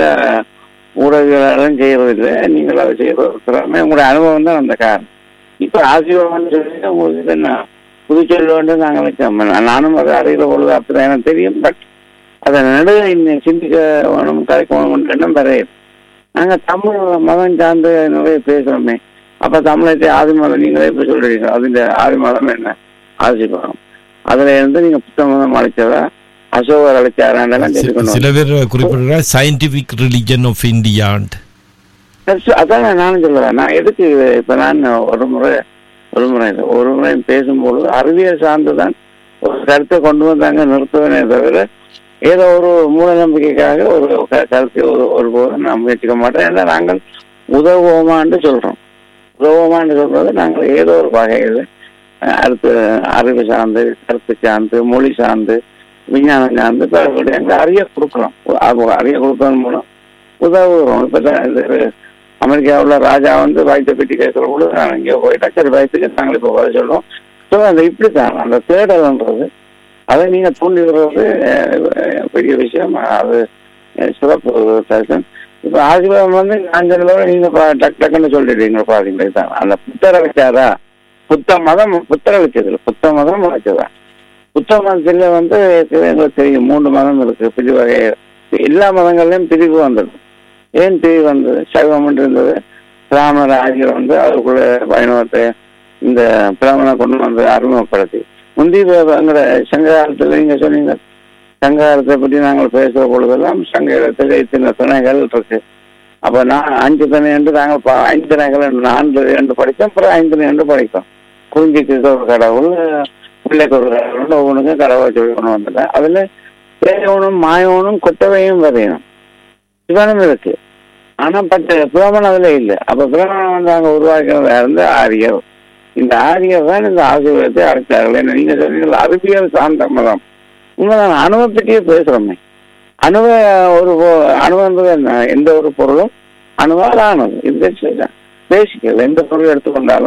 ஊடகங்களும் செய்யறது இல்லை நீங்கள் அதை செய்யறது திறமை உங்களுடைய அனுபவம் தான் அந்த காரணம் இப்ப ஆசீர்வாதம் சொல்லி உங்களுக்கு இது என்ன புதுச்சொல் வந்து நாங்கள் வச்சோம் நானும் அதை அறிகிற பொழுது அப்படிதான் எனக்கு தெரியும் பட் அதை நடுக இன்னும் சிந்திக்க வேணும் கலைக்க வேணும் எண்ணம் வரையுது நாங்க தமிழ் மதம் சார்ந்து நிறைய பேசுறோமே அப்ப தமிழத்தை ஆதி மதம் நீங்களே இப்ப சொல்றீங்க அதுல ஆதி மதம் என்ன ஆசிர்வாதம் அதுல இருந்து நீங்க புத்த மதம் அழைச்சதா அசோகர் அழைச்சாராண்டெல்லாம் சி- தெரிஞ்சுக்கணும் சில பேர் குறிப்பிடுறார் scientific religion of India and That's- அதான் நானும் சொல்லுவேன் நான் எதுக்கு இது இப்ப நான் ஒரு முறை ஒரு முறை இல்லை, ஒரு முறை பேசும்போது அறிவியல் சார்ந்துதான் ஒரு கருத்தை கொண்டு வந்தாங்க நிறுத்துவனே தவிர ஏதோ ஒரு மூட நம்பிக்கைக்காக ஒரு க- கருத்தை ஒரு ஒரு போதும் நான் முயற்சிக்க மாட்டேன் ஏன்னா நாங்கள் உதவுவோமான்னு சொல்றோம் உதவுவோமான்னு சொல்றது நாங்கள் ஏதோ ஒரு வகையில் அஹ், அடுத்து அறிவு சார்ந்து கருத்து சார்ந்து மொழி சார்ந்து விஞ்ஞானம் சார்ந்து பல விடயங்களை அறிய கொடுக்குறோம் அது அறிய கொடுக்கறது மூலம் உதவுகிறோம் இப்போ தான் இது அமெரிக்காவுல ராஜா வந்து வயிற்றை பெட்டி கேட்கிற பொழுது நான் இங்கே போயிட்டா சரி வயிற்றுக்கு நாங்கள் இப்போ வர சொல்றோம் ஸோ அந்த இப்படி தான் அந்த தேடல்ன்றது அதை நீங்க தூண்டி விடுறது அஹ், பெரிய விஷயம் அது அஹ், சிறப்பு தரிசனம் இப்போ ஆசீர்வாதம் வந்து நான் சொல்லுவோம் நீங்க பா- டக் டக்குன்னு சொல்லிடுறீங்க பாத்தீங்களா இதுதான் அந்த புத்தரை வச்சாரா புத்த மதம் புத்தரை வச்சது புத்த மதம் வச்சதா புத்த மதத்துல வந்து எங்களுக்கு தெரியும் மூன்று மதம் இருக்கு பிரிவு வகை எல்லா மதங்கள்லயும் பிரிவு வந்தது ஏன் பிரிவு வந்தது சைவம் இருந்தது பிராமணர் ஆகியோர் வந்து அதுக்குள்ள வைணவத்தை இந்த பிராமணை கொண்டு வந்து அறிமுகப்படுத்தி முந்தி எங்களோட சங்க காலத்துல நீங்க சொன்னீங்க சங்க காலத்தை பற்றி நாங்கள் பேசுற பொழுதெல்லாம் சங்க காலத்தில் இத்தனை திணைகள் இருக்கு அப்ப நான் அஞ்சு திணை என்று நாங்கள் பா- ஐந்து திணைகள் என்று நான்கு என்று படித்தோம் அப்புறம் ஐந்து திணை என்று படித்தோம் குறிஞ்சிக்கு ஒரு கடவுள் பிள்ளைக்கு ஒரு கடவுள் ஒவ்வொன்றுக்கும் கடவுள் சொல்லி கொண்டு வந்துட்டேன் அதுல பேயவனும் மாயவனும் கொட்டவையும் வரையணும் சிவனும் இருக்கு ஆனா பட் பிரமணம் அதுல இல்லை அப்ப பிரமணம் வந்து அங்க உருவாக்கிறதா இருந்து ஆரியர் இந்த ஆரியர் தான் இந்த ஆசீர்வாதத்தை அழைத்தார்கள் என்ன நீங்க சொன்னீங்க அறிவியல் சார்ந்த மதம் உண்மைதான் அணுவை பற்றியே பேசுறோமே அணுவ ஒரு பொ- அணு என்பது என்ன எந்த ஒரு பொருளும் அணுவால் ஆனது இது பேசிக்கல எந்த பொருள் எடுத்துக்கொண்டாலும்